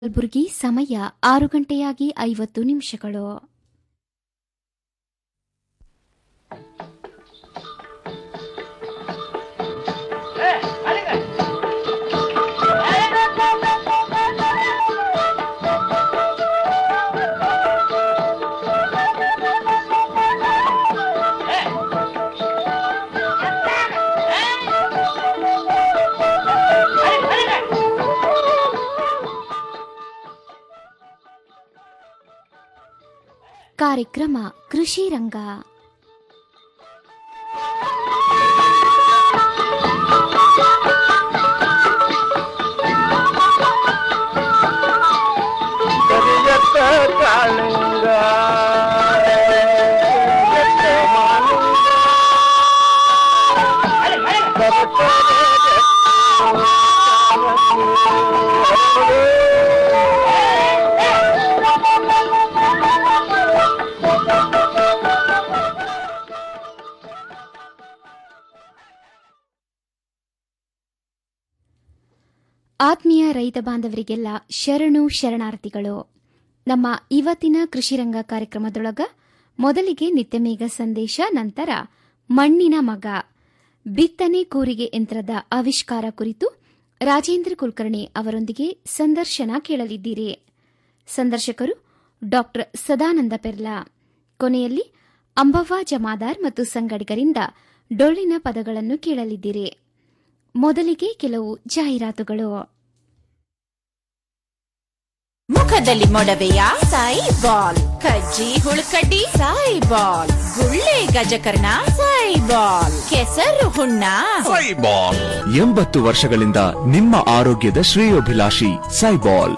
ಕಲಬುರಗಿ ಸಮಯ ಆರು ಗಂಟೆಯಾಗಿ ಐವತ್ತು ನಿಮಿಷಗಳು ಕಾರ್ಯಕ್ರಮ ಕೃಷಿ ರಂಗ ಕರಿಯತ್ತ ಕಾಳಿಂಗ ಕರಿಯತ್ತ ಮಾಲಿಂಗ ಆತ್ಮೀಯ ರೈತ ಬಾಂಧವರಿಗೆಲ್ಲ ಶರಣು ಶರಣಾರ್ಥಿಗಳು ನಮ್ಮ ಇವತ್ತಿನ ಕೃಷಿರಂಗ ಕಾರ್ಯಕ್ರಮದೊಳಗ ಮೊದಲಿಗೆ ನಿತ್ಯಮೇಘ ಸಂದೇಶ ನಂತರ ಮಣ್ಣಿನ ಮಗ ಬಿತ್ತನೆ ಕೂರಿಗೆ ಯಂತ್ರದ ಆವಿಷ್ಕಾರ ಕುರಿತು ರಾಜೇಂದ್ರ ಕುಲಕರ್ಣಿ ಅವರೊಂದಿಗೆ ಸಂದರ್ಶನ ಕೇಳಲಿದ್ದೀರಿ ಸಂದರ್ಶಕರು ಡಾ ಸದಾನಂದ ಪೆರ್ಲಾ ಕೊನೆಯಲ್ಲಿ ಅಂಬವ್ವ ಜಮಾದಾರ್ ಮತ್ತು ಸಂಗಡಿಗರಿಂದ ಡೊಳ್ಳಿನ ಪದಗಳನ್ನು ಕೇಳಲಿದ್ದೀರಿ ಮೊದಲಿಗೆ ಕೆಲವು ಜಾಹೀರಾತುಗಳು ಮುಖದಲ್ಲಿ ಮೊಡವೆಯ ಸಾಯಿ ಬಾಲ್ ಕಜ್ಜಿ ಹುಳುಕಡ್ಡಿ ಸಾಯಿ ಬಾಲ್ ಗುಳ್ಳೆ ಗಜಕರ್ಣ ಸಾಯಿ ಬಾಲ್ ಕೆಸರು ಹುಣ್ಣ ಸೈಬಾಲ್ ಎಂಬತ್ತು ವರ್ಷಗಳಿಂದ ನಿಮ್ಮ ಆರೋಗ್ಯದ ಶ್ರೇಯೋಭಿಲಾಷಿ Saibol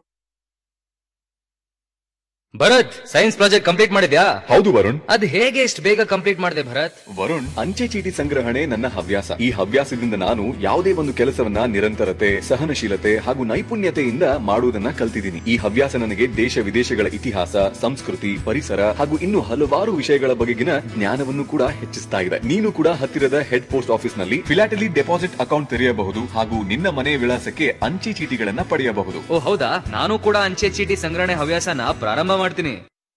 Bharat science project complete ಮಾಡಿದ್ಯಾ ಹೌದು ವರುಣ್ ಅದ್ ಹೇಗೆ ಇಷ್ಟು ಬೇಗ ಕಂಪ್ಲೀಟ್ ಮಾಡಿದೆ ಭರತ್ ವರುಣ್ ಅಂಚೆ ಚೀಟಿ ಸಂಗ್ರಹಣೆ ನನ್ನ ಹವ್ಯಾಸ ಈ ಹವ್ಯಾಸದಿಂದ ನಾನು ಯಾವುದೇ ಒಂದು ಕೆಲಸವನ್ನ ನಿರಂತರತೆ ಸಹನಶೀಲತೆ ಹಾಗೂ ನೈಪುಣ್ಯತೆಯಿಂದ ಮಾಡುವುದನ್ನ ಕಲ್ತಿದ್ದೀನಿ ಈ ಹವ್ಯಾಸ ನನಗೆ ದೇಶ ವಿದೇಶಗಳ ಇತಿಹಾಸ ಸಂಸ್ಕೃತಿ ಪರಿಸರ ಹಾಗೂ ಇನ್ನು ಹಲವಾರು ವಿಷಯಗಳ ಬಗೆಗಿನ ಜ್ಞಾನವನ್ನು ಕೂಡ ಹೆಚ್ಚಿಸ್ತಾ ಇದೆ ನೀನು ಕೂಡ ಹತ್ತಿರದ ಹೆಡ್ ಪೋಸ್ಟ್ ಆಫೀಸ್ ನಲ್ಲಿ ಫಿಲಾಟಲಿ ಡೆಪಾಸಿಟ್ ಅಕೌಂಟ್ ತೆರೆಯಬಹುದು ಹಾಗೂ ನಿನ್ನ ಮನೆ ವಿಳಾಸಕ್ಕೆ ಅಂಚೆ ಚೀಟಿಗಳನ್ನ ಪಡೆಯಬಹುದು ಓ ಹೌದಾ ನಾನು ಕೂಡ ಅಂಚೆ ಚೀಟಿ ಸಂಗ್ರಹಣೆ ಹವ್ಯಾಸನ ಪ್ರಾರಂಭ ಮಾಡ್ತೀನಿ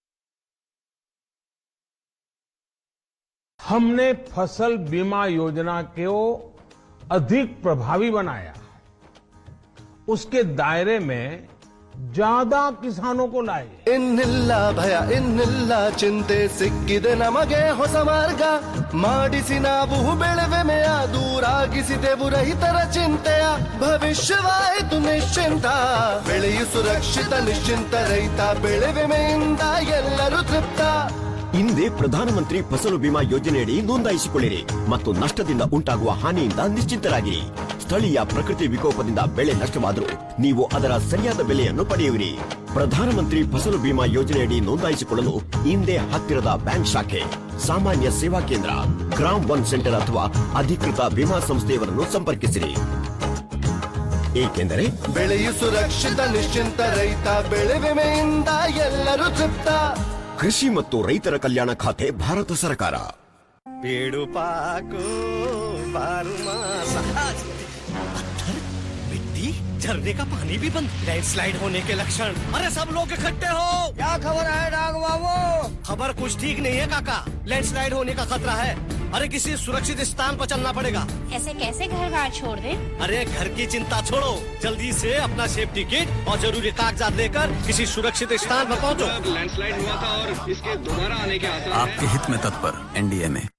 हमने फसल बीमा योजना को अधिक प्रभावी बनाया उसके दायरे में ज्यादा किसानों को लाए ಇನ್ನಿಲ್ಲ ಭಯ ಇನ್ನಿಲ್ಲ ಚಿಂತೆ ಸಿಕ್ಕಿದೆ ನಮಗೆ ಹೊಸ ಮಾರ್ಗ ಮಾಡಿಸಿ ನಾವು ಬೆಳೆವೆಮೆಯ ದೂರಾಗಿಸಿದೆವು ರೈತರ ಚಿಂತೆಯ ಭವಿಷ್ಯವಾಯಿತು ನಿಶ್ಚಿಂತ ಬೆಳೆಯು ಸುರಕ್ಷಿತ ನಿಶ್ಚಿಂತ ರೈತ ಬೆಳೆವೆಮೆಯಿಂದ ಎಲ್ಲರೂ ತೃಪ್ತ ಹಿಂದೆ ಪ್ರಧಾನಮಂತ್ರಿ ಫಸಲು ಬಿಮಾ ಯೋಜನೆಯಡಿ ನೋಂದಾಯಿಸಿಕೊಳ್ಳಿರಿ ಮತ್ತು ನಷ್ಟದಿಂದ ಉಂಟಾಗುವ ಹಾನಿಯಿಂದ ನಿಶ್ಚಿಂತರಾಗಿರಿ ಸ್ಥಳೀಯ ಪ್ರಕೃತಿ ವಿಕೋಪದಿಂದ ಬೆಳೆ ನಷ್ಟವಾದರೂ ನೀವು ಅದರ ಸರಿಯಾದ ಬೆಲೆಯನ್ನು ಪಡೆಯುವಿರಿ ಪ್ರಧಾನಮಂತ್ರಿ ಫಸಲು ಬಿಮಾ ಯೋಜನೆಯಡಿ ನೋಂದಾಯಿಸಿಕೊಳ್ಳಲು ಹಿಂದೆ ಹತ್ತಿರದ ಬ್ಯಾಂಕ್ ಶಾಖೆ ಸಾಮಾನ್ಯ ಸೇವಾ ಕೇಂದ್ರ ಗ್ರಾಮ್ ಒನ್ ಸೆಂಟರ್ ಅಥವಾ ಅಧಿಕೃತ ವಿಮಾ ಸಂಸ್ಥೆಯವರನ್ನು ಸಂಪರ್ಕಿಸಿರಿ ಏಕೆಂದರೆ ಬೆಳೆಯು ಸುರಕ್ಷಿತ ನಿಶ್ಚಿಂತ ರೈತ ಬೆಳೆ ವಿಮೆಯಿಂದ ಎಲ್ಲರೂ ತೃಪ್ತ ಕೃಷಿ ಮತ್ತು ರೈತರ ಕಲ್ಯಾಣ ಖಾತೆ ಭಾರತ ಸರ್ಕಾರ पेड़ों पाको बारू मास पत्थर मिट्टी झरने का पानी भी बंद लैंडस्लाइड होने के लक्षण अरे सब लोग इकट्ठे हो क्या खबर है डाग बाबू खबर कुछ ठीक नहीं है काका लैंडस्लाइड होने का खतरा है अरे किसी सुरक्षित स्थान पर चलना पड़ेगा ऐसे कैसे घर बार छोड़ दे अरे घर की चिंता छोड़ो जल्दी से अपना सेफ्टी किट और जरूरी कागजात लेकर किसी सुरक्षित स्थान पर पहुंचो लैंडस्लाइड हुआ था और इसके दोबारा आने के आसार आपके हित में तत्पर एनडीए में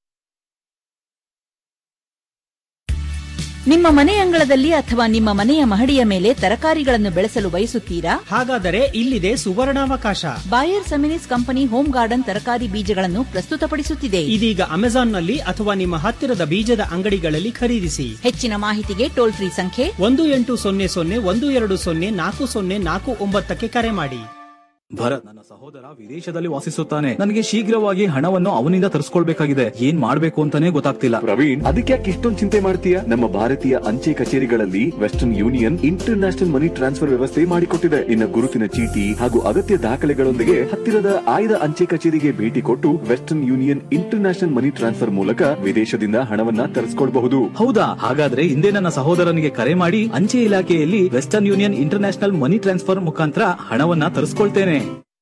ನಿಮ್ಮ ಮನೆ ಅಂಗಳದಲ್ಲಿ ಅಥವಾ ನಿಮ್ಮ ಮನೆಯ ಮಹಡಿಯ ಮೇಲೆ ತರಕಾರಿಗಳನ್ನು ಬೆಳೆಸಲು ಬಯಸುತ್ತೀರಾ ಹಾಗಾದರೆ ಇಲ್ಲಿದೆ ಸುವರ್ಣಾವಕಾಶ Bayer Seminis company home garden ತರಕಾರಿ ಬೀಜಗಳನ್ನು ಪ್ರಸ್ತುತಪಡಿಸುತ್ತಿದೆ ಇದೀಗ ಅಮೆಜಾನ್ನಲ್ಲಿ ಅಥವಾ ನಿಮ್ಮ ಹತ್ತಿರದ ಬೀಜದ ಅಂಗಡಿಗಳಲ್ಲಿ ಖರೀದಿಸಿ ಹೆಚ್ಚಿನ ಮಾಹಿತಿಗೆ ಟೋಲ್ ಫ್ರೀ ಸಂಖ್ಯೆ ಒಂದು ಎಂಟು ಸೊನ್ನೆ ಸೊನ್ನೆ ಒಂದು ಎರಡು ಸೊನ್ನೆ ನಾಲ್ಕು ಸೊನ್ನೆ ನಾಲ್ಕು ಒಂಬತ್ತಕ್ಕೆ ಕರೆ ಮಾಡಿ ಭರತ್ ನನ್ನ ಸಹೋದರ ವಿದೇಶದಲ್ಲಿ ವಾಸಿಸುತ್ತಾನೆ ನನಗೆ ಶೀಘ್ರವಾಗಿ ಹಣವನ್ನು ಅವನಿಂದ ತರಿಸ್ಕೊಳ್ಬೇಕಾಗಿದೆ ಏನ್ ಮಾಡ್ಬೇಕು ಅಂತಾನೆ ಗೊತ್ತಾಗ್ತಿಲ್ಲ ಪ್ರವೀಣ್ ಅದಕ್ಕೆ ಯಾಕೆ ಇಷ್ಟೊಂದು ಚಿಂತೆ ಮಾಡ್ತೀಯ ನಮ್ಮ ಭಾರತೀಯ ಅಂಚೆ ಕಚೇರಿಗಳಲ್ಲಿ Western Union international money transfer ವ್ಯವಸ್ಥೆ ಮಾಡಿಕೊಟ್ಟಿದೆ ಇನ್ನು ಗುರುತಿನ ಚೀಟಿ ಹಾಗೂ ಅಗತ್ಯ ದಾಖಲೆಗಳೊಂದಿಗೆ ಹತ್ತಿರದ ಆಯ್ದ ಅಂಚೆ ಕಚೇರಿಗೆ ಭೇಟಿ ಕೊಟ್ಟು Western Union international money transfer ಮೂಲಕ ವಿದೇಶದಿಂದ ಹಣವನ್ನ ತರಿಸ್ಕೊಳ್ಬಹುದು ಹೌದಾ ಹಾಗಾದ್ರೆ ಹಿಂದೆ ನನ್ನ ಸಹೋದರನಿಗೆ ಕರೆ ಮಾಡಿ ಅಂಚೆ ಇಲಾಖೆಯಲ್ಲಿ Western Union international money transfer ಮುಖಾಂತರ ಹಣವನ್ನ ತರಿಸ್ಕೊಳ್ತೇನೆ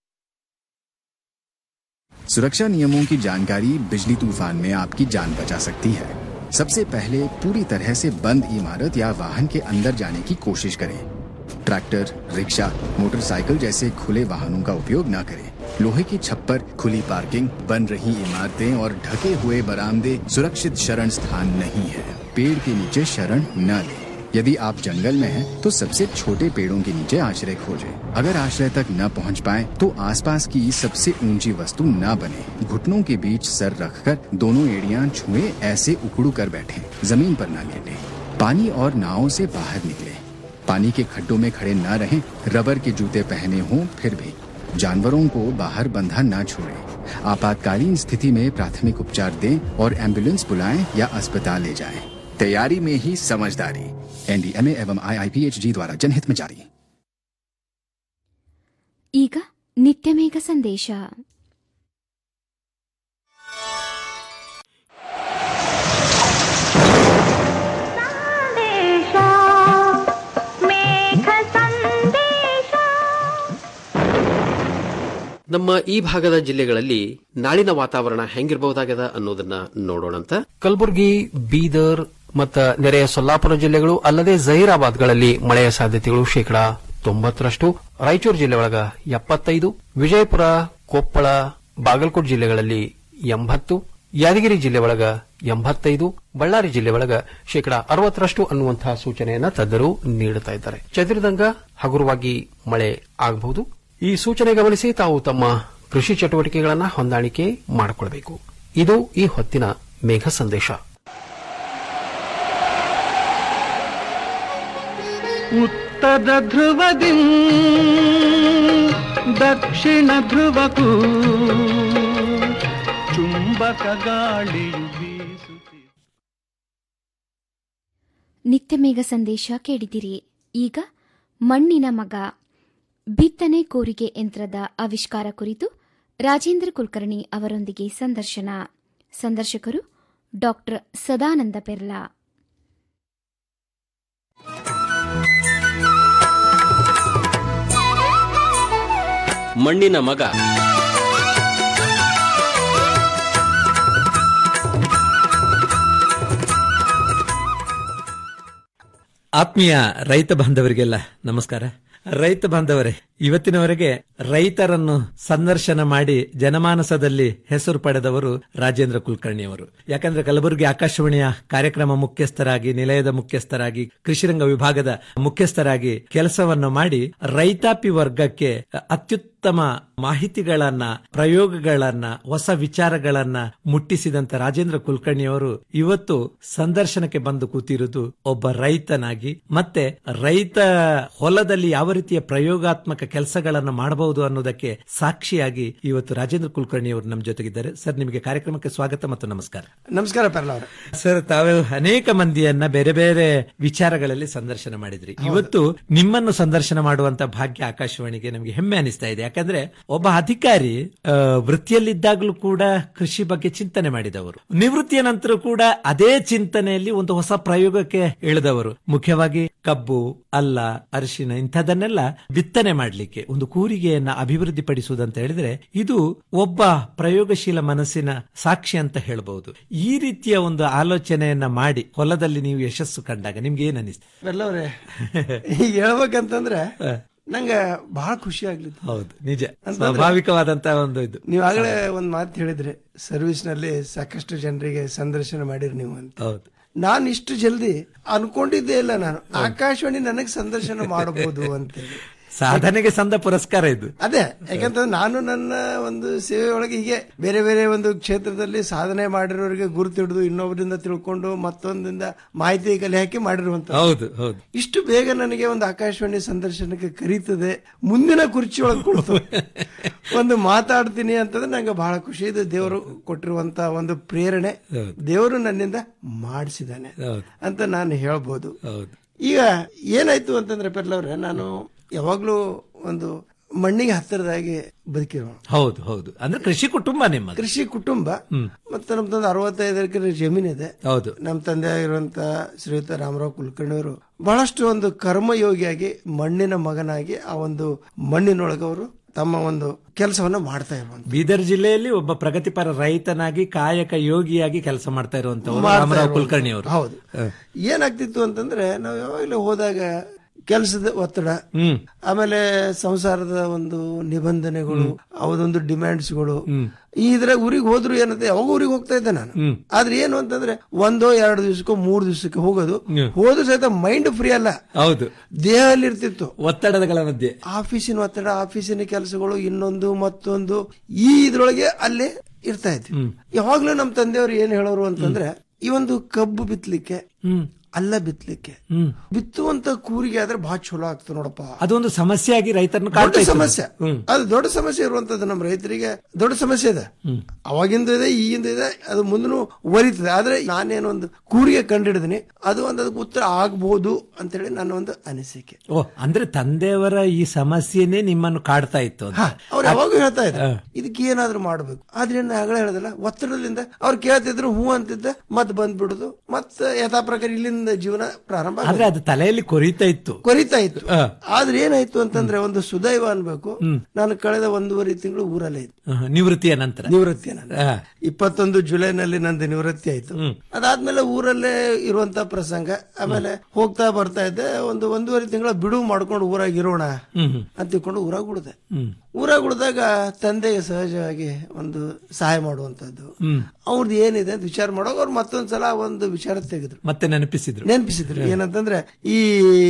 सुरक्षा नियमों की जानकारी बिजली तूफान में आपकी जान बचा सकती है सबसे पहले पूरी तरह से बंद इमारत या वाहन के अंदर जाने की कोशिश करें ट्रैक्टर रिक्शा मोटरसाइकिल जैसे खुले वाहनों का उपयोग न करें लोहे की छप्पर खुली पार्किंग बन रही इमारतें और ढके हुए बरामदे सुरक्षित शरण स्थान नहीं है पेड़ के नीचे शरण न लें यदि आप जंगल में हैं तो सबसे छोटे पेड़ों के नीचे आश्रय खोजें अगर आश्रय तक न पहुंच पाए तो आसपास की सबसे ऊंची वस्तु न बने घुटनों के बीच सर रखकर दोनों एड़ियां छुए ऐसे उकड़ू कर बैठें जमीन पर न लेटें पानी और नावों से बाहर निकले पानी के खड्डों में खड़े न रहें रबर के जूते पहने हों फिर भी जानवरों को बाहर बंधा न छोड़ें आपातकालीन स्थिति में प्राथमिक उपचार दें और एम्बुलेंस बुलाएं या अस्पताल ले जाएं तैयारी में ही समझदारी एनडीएमए एवं आईआईपीएचजी द्वारा जनहित में जारी ಈಗ ನಿತ್ಯಮೇಘ ಸಂದೇಶ ನಮ್ಮ ಈ ಭಾಗದ ಜಿಲ್ಲೆಗಳಲ್ಲಿ ನಾಳಿನ ವಾತಾವರಣ ಹೆಂಗಿರಬಹುದಾಗದ ಅನ್ನೋದನ್ನ ನೋಡೋಣಂತ ಕಲಬುರಗಿ ಬೀದರ್ ಮತ್ತ ನೆರೆಯ ಸೊಲ್ಲಾಪುರ ಜಿಲ್ಲೆಗಳು ಅಲ್ಲದೆ ಜಹೀರಾಬಾದ್ಗಳಲ್ಲಿ ಮಳೆಯ ಸಾಧ್ಯತೆಗಳು ಶೇಕಡಾ ತೊಂಬತ್ತರಷ್ಟು ರಾಯಚೂರು ಜಿಲ್ಲೆ ಒಳಗ ಎಪ್ಪತ್ತೈದು ವಿಜಯಪುರ ಕೊಪ್ಪಳ ಬಾಗಲಕೋಟ್ ಜಿಲ್ಲೆಗಳಲ್ಲಿ ಎಂಬತ್ತು ಯಾದಗಿರಿ ಜಿಲ್ಲೆ ಒಳಗ ಎಂಬತ್ತೈದು ಬಳ್ಳಾರಿ ಜಿಲ್ಲೆ ಒಳಗ ಶೇಕಡಾ ಅರವತ್ತರಷ್ಟು ಅನ್ನುವಂತಹ ಸೂಚನೆಯನ್ನ ತಜ್ಞರು ನೀಡುತ್ತಾ ಇದ್ದಾರೆ ಚದುರಿದಂಗ ಹಗುರವಾಗಿ ಮಳೆ ಆಗಬಹುದು ಈ ಸೂಚನೆ ಗಮನಿಸಿ ತಾವು ತಮ್ಮ ಕೃಷಿ ಚಟುವಟಿಕೆಗಳನ್ನ ಹೊಂದಾಣಿಕೆ ಮಾಡಿಕೊಳ್ಳಬೇಕು ಇದು ಈ ಹೊತ್ತಿನ ಮೇಘ ಸಂದೇಶ ಉತ್ತರ ಧ್ರುವದಿ ದಕ್ಷಿಣ ಧ್ರುವಕ್ಕೂ ಚುಂಬಕ ಗಾಳಿಯು ಬೀಸುತ್ತಿದೆ ನಿತ್ಯಮೇಘ ಸಂದೇಶ ಕೇಳಿದಿರಿ ಈಗ ಮಣ್ಣಿನ ಮಗ ಬಿತ್ತನೆ ಕೋರಿಗೆ ಯಂತ್ರದ ಆವಿಷ್ಕಾರ ಕುರಿತು ರಾಜೇಂದ್ರ ಕುಲಕರ್ಣಿ ಅವರೊಂದಿಗೆ ಸಂದರ್ಶನ ಸಂದರ್ಶಕರು ಡಾ ಸದಾನಂದ ಪೆರ್ಲಾ ಮಣ್ಣಿನ ಮಗ ಆತ್ಮೀಯ ರೈತ ಬಾಂಧವರಿಗೆಲ್ಲ ನಮಸ್ಕಾರ ರೈತ ಬಾಂಧವರೇ ಇವತ್ತಿನವರೆಗೆ ರೈತರನ್ನು ಸಂದರ್ಶನ ಮಾಡಿ ಜನಮಾನಸದಲ್ಲಿ ಹೆಸರು ಪಡೆದವರು ರಾಜೇಂದ್ರ ಕುಲಕರ್ಣಿ ಅವರು ಯಾಕಂದ್ರೆ ಕಲಬುರಗಿ ಆಕಾಶವಾಣಿಯ ಕಾರ್ಯಕ್ರಮ ಮುಖ್ಯಸ್ಥರಾಗಿ ನಿಲಯದ ಮುಖ್ಯಸ್ಥರಾಗಿ ಕೃಷಿರಂಗ ವಿಭಾಗದ ಮುಖ್ಯಸ್ಥರಾಗಿ ಕೆಲಸವನ್ನು ಮಾಡಿ ರೈತಾಪಿ ವರ್ಗಕ್ಕೆ ಅತ್ಯುತ್ತಮ ಮಾಹಿತಿಗಳನ್ನ ಪ್ರಯೋಗಗಳನ್ನ ಹೊಸ ವಿಚಾರಗಳನ್ನ ಮುಟ್ಟಿಸಿದಂತ ರಾಜೇಂದ್ರ ಕುಲಕರ್ಣಿ ಅವರು ಇವತ್ತು ಸಂದರ್ಶನಕ್ಕೆ ಬಂದು ಕೂತಿರುವುದು ಒಬ್ಬ ರೈತನಾಗಿ ಮತ್ತೆ ರೈತ ಹೊಲದಲ್ಲಿ ಯಾವ ರೀತಿಯ ಪ್ರಯೋಗಾತ್ಮಕ ಕೆಲಸಗಳನ್ನು ಮಾಡಬಹುದು ಅನ್ನೋದಕ್ಕೆ ಸಾಕ್ಷಿಯಾಗಿ ಇವತ್ತು ರಾಜೇಂದ್ರ ಕುಲಕರ್ಣಿ ಅವರು ನಮ್ಮ ಜೊತೆಗಿದ್ದಾರೆ ಸರ್ ನಿಮಗೆ ಕಾರ್ಯಕ್ರಮಕ್ಕೆ ಸ್ವಾಗತ ಮತ್ತು ನಮಸ್ಕಾರ ನಮಸ್ಕಾರ ಪರ್ಲ ಅವರೇ ಸರ್ ತಾವು ಅನೇಕ ಮಂದಿಯನ್ನ ಬೇರೆ ಬೇರೆ ವಿಚಾರಗಳಲ್ಲಿ ಸಂದರ್ಶನ ಮಾಡಿದ್ರಿ ಇವತ್ತು ನಿಮ್ಮನ್ನು ಸಂದರ್ಶನ ಮಾಡುವಂತ ಭಾಗ್ಯ ಆಕಾಶವಾಣಿಗೆ ನಮಗೆ ಹೆಮ್ಮೆ ಅನಿಸ್ತಾ ಇದೆ ಯಾಕಂದ್ರೆ ಒಬ್ಬ ಅಧಿಕಾರಿ ಆ, ವೃತ್ತಿಯಲ್ಲಿದ್ದಾಗಲೂ ಕೂಡ ಕೃಷಿ ಬಗ್ಗೆ ಚಿಂತನೆ ಮಾಡಿದವರು ನಿವೃತ್ತಿಯ ನಂತರ ಕೂಡ ಅದೇ ಚಿಂತನೆಯಲ್ಲಿ ಒಂದು ಹೊಸ ಪ್ರಯೋಗಕ್ಕೆ ಇಳಿದವರು ಮುಖ್ಯವಾಗಿ ಕಬ್ಬು ಅಲ್ಲ ಅರಿಶಿನ ಇಂಥದನ್ನೆಲ್ಲ ಬಿತ್ತನೆ ಮಾಡಲಿಕ್ಕೆ ಒಂದು ಕೂರಿಗೆಯನ್ನ ಅಭಿವೃದ್ಧಿಪಡಿಸುವುದಂತ ಹೇಳಿದ್ರೆ ಇದು ಒಬ್ಬ ಪ್ರಯೋಗಶೀಲ ಮನಸ್ಸಿನ ಸಾಕ್ಷಿ ಅಂತ ಹೇಳಬಹುದು ಈ ರೀತಿಯ ಒಂದು ಆಲೋಚನೆಯನ್ನ ಮಾಡಿ ಹೊಲದಲ್ಲಿ ನೀವು ಯಶಸ್ಸು ಕಂಡಾಗ ನಿಮ್ಗೆ ಏನ್ ಅನಿಸ್ತು ಪರ್ಲ ಅವರೇ ಈಗ ಹೇಳ್ಬೇಕಂತಂದ್ರೆ ನಂಗೆ ಬಹಳ ಖುಷಿ ಆಗ್ಲಿತ್ತು ಹೌದು ನಿಜ ಅಂತಂದ್ರೆ- ಸ್ವಾಭಾವಿಕವಾದಂತಹ ಒಂದು ಇದು ನೀವು ಆಗಲೇ ಒಂದ್ ಮಾತು ಹೇಳಿದ್ರೆ ಸರ್ವಿಸ್ ನಲ್ಲಿ ಸಾಕಷ್ಟು ಜನರಿಗೆ ಸಂದರ್ಶನ ಮಾಡಿರಿ ನೀವು ಅಂತ ಹೌದು ನಾನು ಇಷ್ಟು ಜಲ್ದಿ ಅನ್ಕೊಂಡಿದ್ದೇ ಇಲ್ಲ ನಾನು ಆಕಾಶವಾಣಿ ನನಗೆ ಸಂದರ್ಶನ ಮಾಡಬಹುದು ಅಂತೇಳಿ ಸಾಧನೆಗೆ ಸಂದ ಪುರಸ್ಕಾರ ಇದು ಅದೇ ಯಾಕಂತಂದ್ರೆ ನಾನು ನನ್ನ ಒಂದು ಸೇವೆ ಒಳಗೆ ಹೀಗೆ ಬೇರೆ ಬೇರೆ ಒಂದು ಕ್ಷೇತ್ರದಲ್ಲಿ ಸಾಧನೆ ಮಾಡಿರೋರಿಗೆ ಗುರುತು ಹಿಡಿದು ಇನ್ನೊಬ್ಬರಿಂದ ತಿಳ್ಕೊಂಡು ಮತ್ತೊಂದಿಂದ ಮಾಹಿತಿ ಕಲೆ ಹಾಕಿ ಮಾಡಿರುವಂತ ಹೌದು ಹೌದು ಇಷ್ಟು ಬೇಗ ನನಗೆ ಒಂದು ಆಕಾಶವಾಣಿ ಸಂದರ್ಶನಕ್ಕೆ ಕರೀತದೆ ಮುಂದಿನ ಕುರ್ಚಿ ಒಳಗೆ ಕುಳಿತು ಒಂದು ಮಾತಾಡ್ತೀನಿ ಅಂತಂದ್ರೆ ನಂಗೆ ಬಹಳ ಖುಷಿ ಇದು ದೇವರು ಕೊಟ್ಟಿರುವಂತ ಒಂದು ಪ್ರೇರಣೆ ದೇವರು ನನ್ನಿಂದ ಮಾಡಿಸಿದ್ದಾನೆ ಹೌದು. ಅಂತ ನಾನು ಹೇಳ್ಬೋದು ಹೌದು ಈಗ ಏನಾಯ್ತು ಅಂತಂದ್ರೆ ಪೆರ್ಲವ್ರೆ ನಾನು ಯಾವಾಗ್ಲೂ ಒಂದು ಮಣ್ಣಿಗೆ ಹತ್ತಿರದಾಗಿ ಬದುಕಿರೋ ಹೌದು ಹೌದು ಅಂದ್ರೆ ಕೃಷಿ ಕುಟುಂಬ ನಿಮ್ಮ ಕೃಷಿ ಕುಟುಂಬ ಮತ್ತೆ ನಮ್ ತಂದೆ ಅರವತ್ತೈದು ಎಕರೆ ಜಮೀನಿದೆ ಹೌದು ನಮ್ಮ ತಂದೆ ಆಗಿರುವಂತ ಶ್ರೀಯುತ ರಾಮರಾವ್ ಕುಲಕರ್ಣಿ ಅವರು ಬಹಳಷ್ಟು ಒಂದು ಕರ್ಮಯೋಗಿಯಾಗಿ ಮಣ್ಣಿನ ಮಗನಾಗಿ ಆ ಒಂದು ಮಣ್ಣಿನೊಳಗೆ ಅವರು ತಮ್ಮ ಒಂದು ಕೆಲಸವನ್ನ ಮಾಡ್ತಾ ಇರುವಂತ ಬೀದರ್ ಜಿಲ್ಲೆಯಲ್ಲಿ ಒಬ್ಬ ಪ್ರಗತಿಪರ ರೈತನಾಗಿ ಕಾಯಕ ಯೋಗಿಯಾಗಿ ಕೆಲಸ ಮಾಡ್ತಾ ಇರುವಂತವರು ಮಾಡ್ತಾ ರಾಮರಾವ್ ಇರುವಂತ- ಕುಲಕರ್ಣಿ ಅವರು ಹೌದು ಏನಾಗ್ತಿತ್ತು ಅಂತಂದ್ರೆ ನಾವು ಯಾವಾಗಲೂ ಹೋದಾಗ ಕೆಲಸದ ಒತ್ತಡ ಹ್ಮ್ ಆಮೇಲೆ ಸಂಸಾರದ ಒಂದು ನಿಬಂಧನೆಗಳು ಅವದೊಂದು ಡಿಮ್ಯಾಂಡ್ಸ್ಗಳು ಇದ್ರ ಊರಿಗೆ ಹೋದ್ರು ಏನಂತೆ ಯಾವಾಗ ಊರಿಗೆ ಹೋಗ್ತಾ ಇದ್ದೆ ನಾನು ಆದ್ರೆ ಏನು ಅಂತಂದ್ರೆ ಒಂದೋ ಎರಡು ದಿವಸಕ್ಕೋ ಮೂರು ದಿವಸಕ್ಕೆ ಹೋಗೋದು ಹೋದ್ರು ಸಹಿತ ಮೈಂಡ್ ಫ್ರೀ ಅಲ್ಲ ಹೌದು ದೇಹದಲ್ಲಿ ಇರ್ತಿತ್ತು ಒತ್ತಡಗಳ ಮಧ್ಯೆ ಆಫೀಸಿನ ಒತ್ತಡ ಆಫೀಸಿನ ಕೆಲಸಗಳು ಇನ್ನೊಂದು ಮತ್ತೊಂದು ಈ ಇದ್ರೊಳಗೆ ಅಲ್ಲೇ ಇರ್ತಾ ಇದ್ವಿ ಯಾವಾಗ್ಲೂ ನಮ್ಮ ತಂದೆಯವರು ಏನ್ ಹೇಳೋರು ಅಂತಂದ್ರೆ ಈ ಒಂದು ಕಬ್ಬು ಬಿತ್ತಲಿಕ್ಕೆ ಅಲ್ಲ ಬಿತ್ತಲಿಕ್ಕೆ ಬಿತ್ತುವಂತ ಕೂರಿಗೆ ಆದ್ರೆ ಬಹಳ ಚಲೋ ಆಗ್ತದೆ ನೋಡಪ್ಪ ಅದೊಂದು ಸಮಸ್ಯೆ ಆಗಿ ರೈತರನ್ನು ದೊಡ್ಡ ಕಾಡ್ತಾ ಇತ್ತು. ಸಮಸ್ಯೆ ಹ್ಮ್. ಅದು ದೊಡ್ಡ ಸಮಸ್ಯೆ ಇರುವಂತದ್ದು ನಮ್ಮ ರೈತರಿಗೆ ದೊಡ್ಡ ಸಮಸ್ಯೆ ಇದೆ ಅವಾಗಿಂದ ಇದೆ ಈಗಿಂದ ಇದೆ ಅದು ಮುಂದೂ ಒರಿತದೆ ಆದ್ರೆ ನಾನೇನು ಒಂದು ಕೂರಿಗೆ ಕಂಡಿಡಿದೀನಿ ಅದು ಒಂದು ಅದಕ್ಕೆ ಉತ್ತರ ಆಗ್ಬಹುದು ಅಂತೇಳಿ ನನ್ನ ಒಂದು ಅನಿಸಿಕೆ ಓ ಅಂದ್ರೆ ತಂದೆಯವರ ಈ ಸಮಸ್ಯೆನೇ ನಿಮ್ಮನ್ನು ಕಾಡ್ತಾ ಇತ್ತು ಅಂತ. ಅವ್ರು ಯಾವಾಗೂ ಹೇಳ್ತಾ ಇದ್ರು ಇದಕ್ಕೆ ಏನಾದ್ರೂ ಮಾಡ್ಬೇಕು ಆದ್ರೆ ನಾನು ಆಗಲೇ ಹೇಳದಲ್ಲ ಒತ್ತಡದಿಂದ ಅವ್ರು ಕೇಳ್ತಿದ್ರು ಹೂ ಅಂತಿದ್ದ ಮತ್ ಬಂದ್ಬಿಡುದು ಮತ್ ಯಥಾ ಪ್ರಕಾರ ಇಲ್ಲಿಂದ ಜೀವನ ಪ್ರಾರಂಭ ಆಗೋದು. ಆದ್ರೆ ಅದು ತಲೆಯಲ್ಲಿ ಕೊರೀತಾ ಇತ್ತು ಕೊರಿತಾ ಇತ್ತು ಆದ್ರೆ ಏನಾಯ್ತು ಅಂತಂದ್ರೆ ಒಂದು ಸುದೈವ ಅನ್ಬೇಕು ನಾನು ಕಳೆದ ಒಂದೂವರೆ ತಿಂಗಳು ಊರಲ್ಲೇ ಇದ್ದೆ ಆಹಾ, ನಿವೃತ್ತಿಯ ನಂತರ ನಿವೃತ್ತಿ ನಾನು ಆ, ಇಪ್ಪತ್ತೊಂದು ಜುಲೈನಲ್ಲಿ ನಂದು ನಿವೃತ್ತಿ ಆಯ್ತು ಅದಾದ್ಮೇಲೆ ಊರಲ್ಲೇ ಇರುವಂತ ಪ್ರಸಂಗ ಆಮೇಲೆ ಹೋಗ್ತಾ ಬರ್ತಾ ಇದ್ದೆ ಒಂದು ಒಂದೂವರೆ ತಿಂಗಳ ಬಿಡುವು ಮಾಡ್ಕೊಂಡು ಊರಾಗ ಇರೋಣ ಹ್ಮ್ ಹ್ಮ್. ಅಂತ ತಿಳ್ಕೊಂಡು ಊರಾಗ ಉಳಿದೆ ಹ್ಮ್. ಊರಾಗ ಉಳಿದಾಗ ತಂದೆಗೆ ಸಹಜವಾಗಿ ಒಂದು ಸಹಾಯ ಮಾಡುವಂತದ್ದು ಹ್ಮ್. ಅವ್ರದ್ದು ಏನಿದೆ ಅಂತ ವಿಚಾರ ಮಾಡೋವಾಗ ಅವ್ರು ಮತ್ತೊಂದ್ಸಲ ಒಂದು ವಿಚಾರ ತೆಗೆದ್ರು ಮತ್ತೆ ನೆನಪಿಸಿದ್ರು ನೆನಪಿಸಿದ್ರು ಏನಂತಂದ್ರೆ ಈ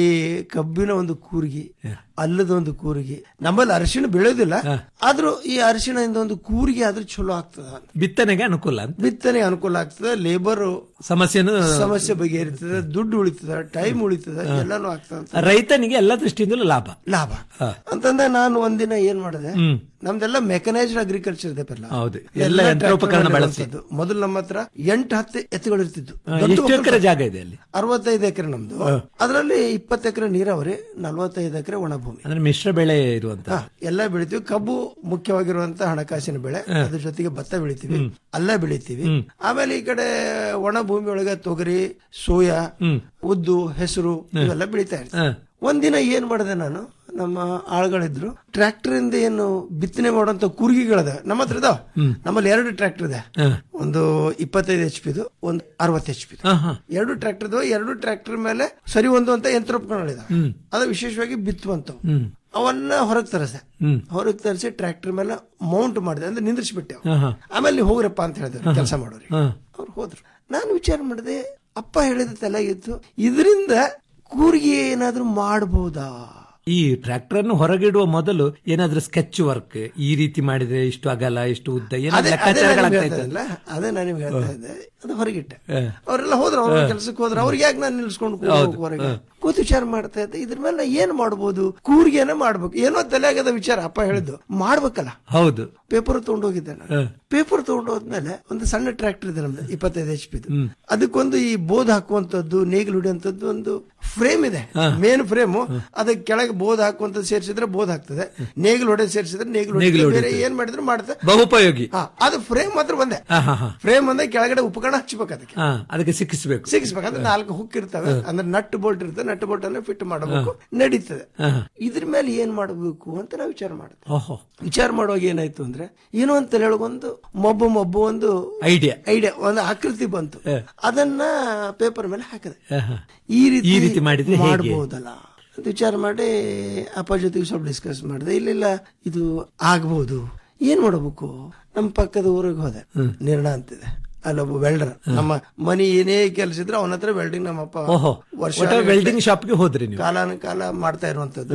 ಕಬ್ಬಿನ ಒಂದು ಕೂರ್ಗಿ ಅಲ್ಲದ ಒಂದು ಕೂರ್ಗಿ ನಮ್ಮಲ್ಲಿ ಅರಿಶಿಣ ಬೆಳೆಯೋದಿಲ್ಲ ಆದ್ರೂ ಈ ಅರಿಶಿಣದಿಂದ ಒಂದು ಕೂರ್ಗಿ ಆದ್ರೂ ಚಲೋ ಆಗ್ತದ ಅಂತ ಬಿತ್ತನೆಗೆ ಅನುಕೂಲ ಅಂತ ಬಿತ್ತನೆ ಅನುಕೂಲ ಆಗ್ತದೆ ಲೇಬರ್ ಸಮಸ್ಯೆನು ಸಮಸ್ಯೆ ಬಗೆಹರಿತದೆ ದುಡ್ಡು ಉಳಿತದ ಟೈಮ್ ಉಳಿತದ ಎಲ್ಲಾನು ಆಗ್ತದ ರೈತನಿಗೆ ಎಲ್ಲ ದೃಷ್ಟಿಯಿಂದಲೂ ಲಾಭ ಲಾಭ ಹಾ. ಅಂತಂದ್ರೆ ನಾನು ಒಂದಿನ ಏನ್ ಮಾಡಿದೆ ಹ್ಮ್. ನಮ್ದೆಲ್ಲ ಮೆಕನೈಸ್ಡ್ ಅಗ್ರಿಕಲ್ಚರ್ ಇದೆ ಪೆಲ್ಲ ಹೌದು ಎಲ್ಲ ಯಂತ್ರೋಪಕರಣ tractor ಬಳಸಿ ಇರುವಂತದ್ದು. ಮೊದಲು ನಮ್ಮ ಹತ್ರ ಎಂಟು ಹತ್ತು ಎತ್ತುಗಳು ಇರ್ತಿತ್ತು ಹಾ, ದೊಡ್ಡ ಎಷ್ಟು ಒಕ್ಕಲು- ಎಕರೆ ಜಾಗ ಇದೆ ಅಲ್ಲಿ ಅರವತ್ತೈದು ಎಕರೆ ನಮ್ದು ಅದರಲ್ಲಿ ಇಪ್ಪತ್ತು ಎಕರೆ ನೀರಾವರಿ ನಲವತ್ತೈದು ಎಕರೆ ಒಣಭೂಮಿ ಅಂದ್ರೆ ಮಿಶ್ರ ಬೆಳೆ ಇರುವಂತ ಹಾ, ಎಲ್ಲ ಬೆಳಿತೀವಿ ಕಬ್ಬು ಮುಖ್ಯವಾಗಿರುವಂತ ಹಣಕಾಸಿನ ಬೆಳೆ ಅದ್ರ ಜೊತೆಗೆ ಭತ್ತ ಬೆಳಿತೀವಿ ಅಲ್ಲ ಬೆಳಿತೀವಿ ಆಮೇಲೆ ಈ ಕಡೆ ಒಣ ಭೂಮಿ ಒಳಗೆ ತೊಗರಿ ಸೋಯಾ ಉದ್ದು ಹೆಸರು ಇವೆಲ್ಲ ಬೆಳಿತಾ ಇರ್ತೀವಿ ಒಂದಿನ ಏನ್ ಮಾಡಿದೆ ನಾನು ನಮ್ಮ ಆಳುಗಳಿದ್ರು ಟ್ರ್ಯಾಕ್ಟರ್ ಇಂದ ಏನು ಬಿತ್ತನೆ ಮಾಡುವಂತ ಕೂರ್ಗಿಗಳದ ನಮ್ಮ ಹತ್ರ ಇದಾವ ನಮ್ಮಲ್ಲಿ ಎರಡು ಟ್ರ್ಯಾಕ್ಟರ್ ಇದೆ ಒಂದು ಇಪ್ಪತ್ತೈದು ಎಚ್ ಪಿದು ಒಂದು ಅರವತ್ತು ಎಚ್ ಪಿ ಎರಡು ಟ್ರ್ಯಾಕ್ಟರ್ ಇದಾವೆ ಎರಡು ಟ್ರ್ಯಾಕ್ಟರ್ ಮೇಲೆ ಸರಿ ಒಂದು ಅಂತ ಯಂತ್ರೋಪಕರಣಗಳಿದಾವೆ ಅದು ವಿಶೇಷವಾಗಿ ಬಿತ್ತುವಂತವು ಅವನ್ನ ಹೊರಗೆ ತರಿಸಿದೆ ಹೊರಗೆ ತರಿಸಿ ಟ್ರ್ಯಾಕ್ಟರ್ ಮೇಲೆ ಮೌಂಟ್ ಮಾಡಿದೆ ಅಂದ್ರೆ ನಿಂದ್ರಿಸ್ಬಿಟ್ಟೆ ಅವ್ರು. ಆಮೇಲೆ ನೀವು ಹೋಗ್ರಪ್ಪ ಅಂತ ಹೇಳಿದ್ರು ಕೆಲಸ ಮಾಡೋರಿ ಅವ್ರು ಹೋದ್ರು ನಾನು ವಿಚಾರ ಮಾಡಿದೆ ಅಪ್ಪ ಹೇಳಿದ ತಲೆಗಿತ್ತು ಇದರಿಂದ ಕೂರ್ಗಿ ಏನಾದ್ರೂ ಮಾಡಬಹುದಾ ಈ ಟ್ರ್ಯಾಕ್ಟರ್ ಅನ್ನು ಹೊರಗಿಡುವ ಮೊದಲು ಏನಾದ್ರೂ ಸ್ಕೆಚ್ ವರ್ಕ್ ಈ ರೀತಿ ಮಾಡಿದ್ರೆ ಇಷ್ಟು ಅಗಲ ಇಷ್ಟು ಉದ್ದ ಅದೇ ಏನಾದ್ರು ಅದೇ ನಾನು ನಿಮ್ಗೆ ಲೆಕ್ಕಾಚಾರಗಳಾಗ್ತಾ ಹೇಳ್ತಾ ಇತ್ತು ಇದ್ದಲ್ಲ, ಅದೇ ನಾನು ನಿಮ್ಗೆ ಹೇಳ್ತಾ ಇದ್ದೆ ಅದು ಹೊರಗಿಟ್ಟೆ ಹ. ಅವರೆಲ್ಲ ಹೋದ್ರು ಅವ್ರ ಕೆಲಸಕ್ಕೆ ಹೋದ್ರು ಅವ್ರಿಗೆ ಯಾಕೆ ನಾನು ನಿಲ್ಸ್ಕೊಂಡು ಹೌದು, ಹೊರಗೆ ಹ. ಕೂತು ವಿಚಾರ ಮಾಡ್ತಾ ಇದ್ದೆ ಇದ್ರ ಮೇಲೆ ಏನ್ ಮಾಡ್ಬೋದು ಕೂರ್ಗೆನ ಮಾಡ್ಬೇಕು ಏನೋ ತಲೆಯಾಗದ ವಿಚಾರ ಅಪ್ಪ ಹೇಳಿದ್ದು ಮಾಡ್ಬೇಕಲ್ಲ ಹೌದು ಪೇಪರ್ ತಗೊಂಡೋಗಿದ್ದೆ ನಾನು ಹ. ಪೇಪರ್ ತಗೊಂಡೋದ್ಮೇಲೆ ಒಂದು ಸಣ್ಣ ಟ್ರ್ಯಾಕ್ಟರ್ ಇದೆ ನಮ್ದು ಇಪ್ಪತ್ತೈದು ಎಚ್ ಪಿದು ಅದಕ್ಕೊಂದು ಈ ಬೋದ್ ಹಾಕುವಂತದ್ದು ನೇಗಿಲು ಹೊಡಿಯುವಂತದ್ದು ಒಂದು ಫ್ರೇಮ್ ಇದೆ ಮೇನ್ ಫ್ರೇಮ್ ಅದಕ್ಕೆ ಕೆಳಗೆ ಬೋದ್ ಹಾಕುವಂತದ್ದು ಸೇರಿಸಿದ್ರೆ ಬೋದ್ ಆಗ್ತದೆ ನೇಗಿಲು ಹೊಡೆ ಸೇರಿಸಿದ್ರೆ ನೇಗಿಲು ನೇಗಿಲು ಹೊಡಿತದೆ. ಬೇರೆ ಹೊಡಿತದೆ. ಏನ್ ಮಾಡಿದ್ರು ಮಾಡುತ್ತೆ ಬಹುಪಯೋಗಿ ಹಾ, ಅದು ಫ್ರೇಮ್ ಮಾತ್ರ ಒಂದೇ ಹಾ, ಹಾ, ಹಾ. ಫ್ರೇಮ್ ಒಂದೇ ಕೆಳಗಡೆ ಉಪಕರಣ ಹಚ್ಬೇಕು ಅದಕ್ಕೆ ಹಾ ಅದಕ್ಕೆ ಸಿಕ್ಕಿಸ್ಬೇಕು ಸಿಗಿಸ್ಬೇಕಂದ್ರೆ ನಾಲ್ಕು ಹುಕ್ ಇರ್ತವೆ ಅಂದ್ರೆ ನಟ್ ಬೋಲ್ಟ್ ಇರ್ತದೆ ನಟ್ ಬೋಲ್ಟ್ ಅನ್ನ ಫಿಟ್ ಮಾಡಬೇಕು ನಡೀತದೆ ಹಾ. ಇದ್ರ ಮೇಲೆ ಏನ್ ಮಾಡಬೇಕು ಅಂತ ನಾವು ವಿಚಾರ ಮಾಡಿದ್ವಿ ಓಹೋ ವಿಚಾರ ಮಾಡುವಾಗ ಏನಾಯ್ತು ಅಂದ್ರೆ ಏನೋ ಅಂತ ಹೇಳೋಗೊಂದು ಮೊಬ್ಬು ಮೊಬ್ಬು ಒಂದು ಐಡಿಯಾ ಐಡಿಯಾ ಒಂದು ಆಕೃತಿ ಬಂತು ಅದನ್ನ ಪೇಪರ್ ಮೇಲೆ ಹಾಕಿದೆ ಈ ಈ ರೀತಿ ರೀತಿ ಮಾಡಿದ್ರೆ ಹೇಗೆ? ಮಾಡಬಹುದಲ್ಲ ಅಂತ ವಿಚಾರ ಮಾಡಿ ಅಪ್ಪ ಜೊತೆಗೆ ಸ್ವಲ್ಪ ಡಿಸ್ಕಸ್ ಮಾಡಿದೆ ಇಲ್ಲ ಇದು ಆಗ್ಬಹುದು ಏನ್ ಮಾಡಬೇಕು ನಮ್ಮ ಪಕ್ಕದ ಊರಿಗೆ ಹೋದೆ ನಿರ್ಣ ಅಂತಿದೆ ಅಲ್ಲೊಬ್ಬ ವೆಲ್ಡರ್ ನಮ್ಮ ಮನಿ ಏನೇ ಕೆಲಸ ಇದ್ರೆ ಅವನ ಹತ್ರ ವೆಲ್ಡಿಂಗ್ ನಮ್ಮಪ್ಪ ಓಹೋ ವರ್ಷ ಒಟ್ಟ ವೆಲ್ಡಿಂಗ್ ಶಾಪ್ಗೆ ಹೋದ್ರಿ ನೀವು ಕಾಲಾನ ಕಾಲ ಮಾಡ್ತಾ ಇರುವಂತದ್ದು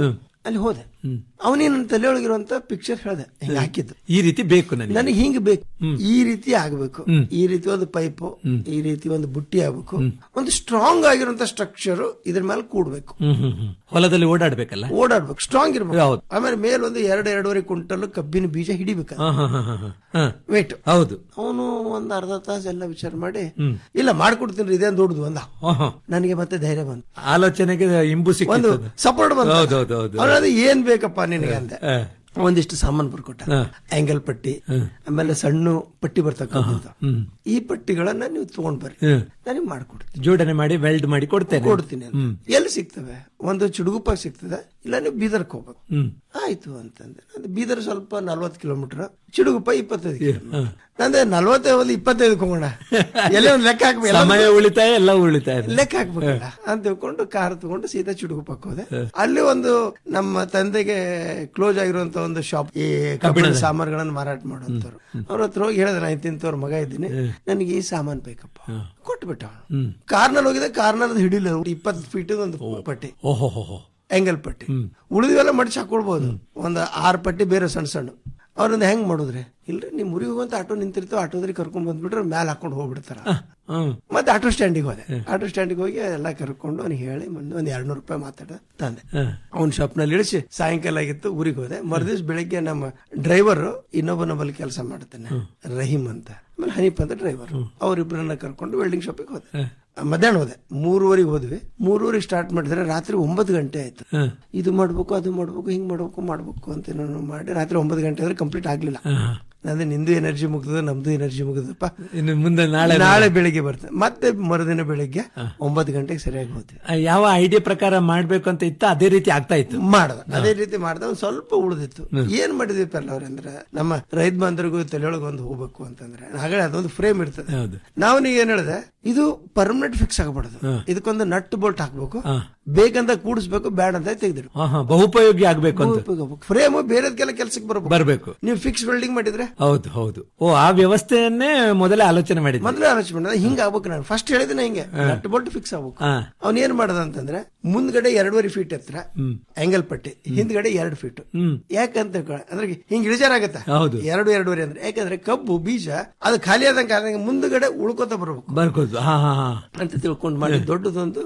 ಅಲ್ಲಿ ಹೋದೆ ಅವನೇನು ತಲೆಯೊಳಗಿರುವಂತ ಪಿಕ್ಚರ್ ಹೇಳ್ದೆ ಹಿಂಗ ಹಾಕಿದ್ದು ಈ ರೀತಿ ಬೇಕು ನನಗೆ ನನಗೆ ಹಿಂಗ್ ಬೇಕು ಈ ರೀತಿ ಆಗ್ಬೇಕು ಈ ರೀತಿ ಒಂದು ಪೈಪು ಈ ರೀತಿ ಒಂದು ಬುಟ್ಟಿ ಆಗ್ಬೇಕು ಒಂದು ಸ್ಟ್ರಾಂಗ್ ಆಗಿರುವಂತ ಸ್ಟ್ರಕ್ಚರ್ ಇದ್ರ ಮೇಲೆ ಕೂಡ್ಬೇಕು ಹ್ಮ್ ಹ್ಮ್ ಹ್ಮ್ ಹೊಲದಲ್ಲಿ ಓಡಾಡ್ಬೇಕಲ್ಲ ಓಡಾಡ್ಬೇಕು ಸ್ಟ್ರಾಂಗ್ ಇರ್ಬೇಕು ಹೌದು. ಆಮೇಲೆ ಮೇಲೆ ಒಂದು ಎರಡು ಎರಡೂವರೆ ಕ್ವಿಂಟಲ್ ಕಬ್ಬಿನ ಬೀಜ ಹಿಡಿಬೇಕು ಹಾ, ಹಾ, ಹಾ, ಹಾ, ಹಾ. ಹಾ. ವೇಟ್ ಹೌದು ಅವನು ಒಂದ್ ಅರ್ಧ ತಾಸು ಎಲ್ಲ ವಿಚಾರ ಮಾಡಿ ಇಲ್ಲ ಮಾಡ್ಕೊಡ್ತೀನಿ ಇದೇನ್ ದೊಡ್ಡದು ಅಂದ ಆಹಾ. ನನಗೆ ಮತ್ತೆ ಧೈರ್ಯ ಬಂತು ಆಲೋಚನೆಗೆ ಇಂಬು ಒಂದು ಸಿಕ್ಕಿತ್ತು ಸಪೋರ್ಟ್ ಬಂತು ಹೌದು ಹೌದು ಹೌದು ಅವ್ನು ಅದು ಏನ್ ಬೇಕಪ್ಪ ನಿನಗೆ ಅಂದೆ ಹಾ. ಒಂದಿಷ್ಟು ಸಾಮಾನು ಬರ್ಕೊಟ್ಟ ಆಂಗಲ್ ಪಟ್ಟಿ ಆಮೇಲೆ ಸಣ್ಣ ಪಟ್ಟಿ ಬರ್ತಕ್ಕಂಥದ್ದು ಹ್ಮ್. ಈ ಪಟ್ಟಿಗಳನ್ನ ನೀವು ತಗೊಂಡ್ ಬರ್ರಿ ಹ್ಮ್. ನನಗೆ ಮಾಡ್ಕೊಡ್ತೀನಿ ಜೋಡಣೆ ಮಾಡಿ ವೆಲ್ಡ್ ಮಾಡಿ ಕೊಡ್ತೇನೆ ಕೊಡ್ತೀನಿ ಅಂತ. ಎಲ್ಲಿ ಸಿಗ್ತವೆ ಒಂದು ಚಿಡುಗುಪ್ಪ ಸಿಗ್ತದೆ ಇಲ್ಲ ನೀವು ಬೀದರ್ಕ್ ಹೋಗ್ಬೇಕು ಹ್ಮ್. ಆಯ್ತು ಅಂತಂದೆ ಅದು ಬೀದರ್ ಸ್ವಲ್ಪ ನಲ್ವತ್ತು ಕಿಲೋಮೀಟರ್ ಚಿಡುಗುಪ್ಪ ಇಪ್ಪತ್ತೈದು ಕಿಲೋಮೀಟರ್ ನಂದೆ ನಲ್ವತ್ತೈ ಒಂದು ಇಪ್ಪತ್ತೈದು ಹೋಗೋಣ ಎಲ್ಲೇ ಒಂದು ಲೆಕ್ಕ ಹಾಕ್ಬೇಕು ಸಮಯ ಉಳಿತಾಯ ಎಲ್ಲ ಉಳಿತಾಯ ಲೆಕ್ಕ ಹಾಕ್ಬೇಕಲ್ಲ ಅಂತ ತಿಳ್ಕೊಂಡು ಕಾರ್ ತಗೊಂಡು ಸೀದಾ ಚಿಡುಗುಪ್ಪಕ್ಕೆ ಹೋದೆ ಅಲ್ಲಿ ಒಂದು ನಮ್ಮ ತಂದೆಗೆ ಕ್ಲೋಸ್ ಆಗಿರುವಂತ ಒಂದು ಶಾಪ್ ಈ ಕಬ್ಬಿಣ ಸಾಮಾನುಗಳನ್ನು ಮಾರಾಟ ಮಾಡುವಂತವ್ರು ಅವ್ರ ಹತ್ರ ಹೋಗಿ ಹೇಳಿದೆ ನಾ ಇಂತಿಂತವ್ರ ಮಗ ಇದ್ದೀನಿ ನನಗೆ ಈ ಸಾಮಾನು ಬೇಕಪ್ಪ ಕೊಟ್ಬಿಟ್ಟ ಅವನು ಕಾರ್ನಲ್ಲಿ ಹೋಗಿದೆ ಕಾರ್ನಲ್ಲಿ ಹಿಡಿಲ್ಲ ಇಪ್ಪತ್ತು ಫೀಟ್ ಒಂದು ಪಟ್ಟಿ ಓಹೋ ಹೋ ಹೋ ಎಂಗಲ್ ಪಟ್ಟಿ ಉಳಿದಿವೆಲ್ಲ ಮಡಿಸಿ ಹಾಕೊಳ್ಬಹುದು ಒಂದು ಆರು ಪಟ್ಟಿ ಬೇರೆ ಸಣ್ಣ ಸಣ್ಣ ಅವ್ರಿಂದ ಹೆಂಗ್ ಮಾಡುದ್ರಿ ಇಲ್ರಿ ನಿಮ್ ಊರಿಗೆ ಹೋಗುವಂತ ಆಟೋ ನಿಂತಿರ್ತಾವ ಆಟೋದ್ರಿಗೆ ಕರ್ಕೊಂಡ್ ಬಂದ್ಬಿಟ್ರೆ ಮ್ಯಾಲ ಹಾಕೊಂಡು ಹೋಗ್ಬಿಡ್ತಾರ ಹ್ಮ್ ಮತ್ತೆ ಆಟೋ ಸ್ಟ್ಯಾಂಡಿಗೆ ಹೋದೆ ಆಟೋ ಸ್ಟ್ಯಾಂಡಿಗೆ ಹೋಗಿ ಎಲ್ಲ ಕರ್ಕೊಂಡು ಅವ್ನಿಗೆ ಹೇಳಿ ಮೊನ್ನೆ ಒಂದ್ ಎರಡ್ ನೂರು ರೂಪಾಯಿ ಮಾತಾಡ ತಂದೆ ಅವ್ನ ಶಾಪ್ನಲ್ಲಿ ಇಳಿಸಿ ಸಾಯಂಕಾಲ ಆಗಿತ್ತು ಊರಿಗೆ ಹೋದೆ ಮರುದಿವ್ಸ ಬೆಳಿಗ್ಗೆ ನಮ್ಮ ಡ್ರೈವರ್ ಇನ್ನೊಬ್ಬನ ಬಲ್ಲಿ ಕೆಲಸ ಮಾಡ್ತಾನೆ ರಹೀಮ್ ಅಂತ ಆಮೇಲೆ ಹನೀಫ್ ಅಂತ ಡ್ರೈವರ್ ಅವ್ರಿಬ್ರನ್ನ ಕರ್ಕೊಂಡು ವೆಲ್ಡಿಂಗ್ ಶಾಪಿಗೆ ಹೋದೆ ಮಧ್ಯಾಹ್ನ ಹೋದೆ ಮೂರುವರೆಗೆ ಹೋದ್ವಿ ಮೂರುವರೆಗೆ ಸ್ಟಾರ್ಟ್ ಮಾಡಿದ್ರೆ ರಾತ್ರಿ ಒಂಬತ್ತು ಗಂಟೆ ಆಯ್ತು ಇದು ಮಾಡ್ಬೇಕು ಅದು ಮಾಡ್ಬೇಕು ಹಿಂಗ್ ಮಾಡ್ಬೇಕು ಮಾಡ್ಬೇಕು ಅಂತ ಏನೇನೋ ಮಾಡಿ ರಾತ್ರಿ ಒಂಬತ್ತು ಗಂಟೆ ಅಂದ್ರೆ ಕಂಪ್ಲೀಟ್ ಆಗ್ಲಿಲ್ಲ ನಂದು ನಿಂದು ಎನರ್ಜಿ ಮುಗ್ದದ ನಮ್ದು ಎನರ್ಜಿ ಮುಗ್ದದಪ್ಪ ಇನ್ನು ಮುಂದೆ ನಾಳೆ ನಾಳೆ ಬೆಳಿಗ್ಗೆ ಬರ್ತದೆ ಮತ್ತೆ ಮರುದಿನ ಬೆಳಿಗ್ಗೆ ಒಂಬತ್ತು ಗಂಟೆಗೆ ಸರಿಯಾಗಿ ಹೋದ್ವಿ ಆ, ಯಾವ ಐಡಿಯಾ ಪ್ರಕಾರ ಮಾಡ್ಬೇಕು ಅಂತ ಇತ್ತು ಅದೇ ರೀತಿ ಆಗ್ತಾ ಇತ್ತು ಮಾಡ್ದ ಅದೇ ರೀತಿ ಮಾಡ್ದ ಒಂದ್ ಸ್ವಲ್ಪ ಉಳಿದಿತ್ತು ಏನ್ ಮಾಡಿದ್ವಿ ಪೆಲ್ಲ ಅವ್ರಂದ್ರೆ ನಮ್ಮ ರೈತ ಬಾಂಧವರಿಗೂ ತಲೆಯೊಳಗೆ ಒಂದು ಹೋಗ್ಬೇಕು ಅಂತಂದ್ರೆ ಹಾಗೆ ಅದೊಂದು ಫ್ರೇಮ್ ಇರ್ತದೆ ಹೌದು ನಾವು ನೀ ಏನ್ ಹೇಳಿದೆ ಇದು ಪರ್ಮನೆಂಟ್ ಫಿಕ್ಸ್ ಆಗಬಾರ್ದು ಇದಕ್ಕೊಂದು ನಟ್ ಬೋಲ್ಟ್ ಹಾಕ್ಬೇಕು ಬೇಕಂತ ಕೂಡಿಸ್ಬೇಕು ಬ್ಯಾಡ್ ಅಂತ ತೆಗೆದಿಡು ಹಾ ಹಾ ಬಹುಪಯೋಗಿ ಆಗ್ಬೇಕು ಅಂತ ಫ್ರೇಮ್ ಬೇರೆದಕ್ಕೆಲ್ಲ ಕೆಲ್ಸಕ್ಕೆ ಬರಬೇಕು ಬರ್ಬೇಕು ನೀವು ಫಿಕ್ಸ್ ಬಿಲ್ಡಿಂಗ್ ಮಾಡಿದ್ರೆ ಹೌದು ಹೌದು ಓ ಆ ವ್ಯವಸ್ಥೆಯನ್ನೇ ಮೊದಲೇ ಆಲೋಚನೆ ಮಾಡಿದ್ವಿ ಮೊದಲೇ ಆಲೋಚನೆ ಮಾಡಿದ ಹಿಂಗ ಆಗ್ಬೇಕು ನಾನು ಫಸ್ಟ್ ಹೇಳಿದ್ರೆ ಹಿಂಗೆ ನಟ್ ಬೋಲ್ಟ್ ಫಿಕ್ಸ್ ಆಗ್ಬೇಕು ಹಾ. ಅವ್ನ್ ಏನ್ ಮಾಡದ ಅಂತಂದ್ರೆ ಮುಂದ್ಗಡೆ ಎರಡೂವರೆ ಫೀಟ್ ಎತ್ತರ ಆಂಗಲ್ ಪಟ್ಟಿ ಹಿಂದ್ಗಡೆ ಎರಡು ಫೀಟ್ ಹ್ಮ್ ಯಾಕಂತ ತಿಳ್ಕೊಳ್ಳಿ. ಅಂದ್ರೆ ಹಿಂಗ್ ಇಳಿಜಾರ ಆಗತ್ತ ಹೌದು. ಎರಡು ಎರಡೂವರೆ ಅಂದ್ರೆ ಯಾಕಂದ್ರೆ ಕಬ್ಬು ಬೀಜ ಅದು ಖಾಲಿ ಆದಂಗ ಆದಂಗ ಮುಂದ್ಗಡೆ ಉಳ್ಕೋತ ಬರ್ಬೇಕು ಬರ್ಕೋದು ಹಾ ಹಾ ಹಾ ಅಂತ ತಿಳ್ಕೊಂಡು ಮಾಡಿ ದೊಡ್ಡದೊಂದು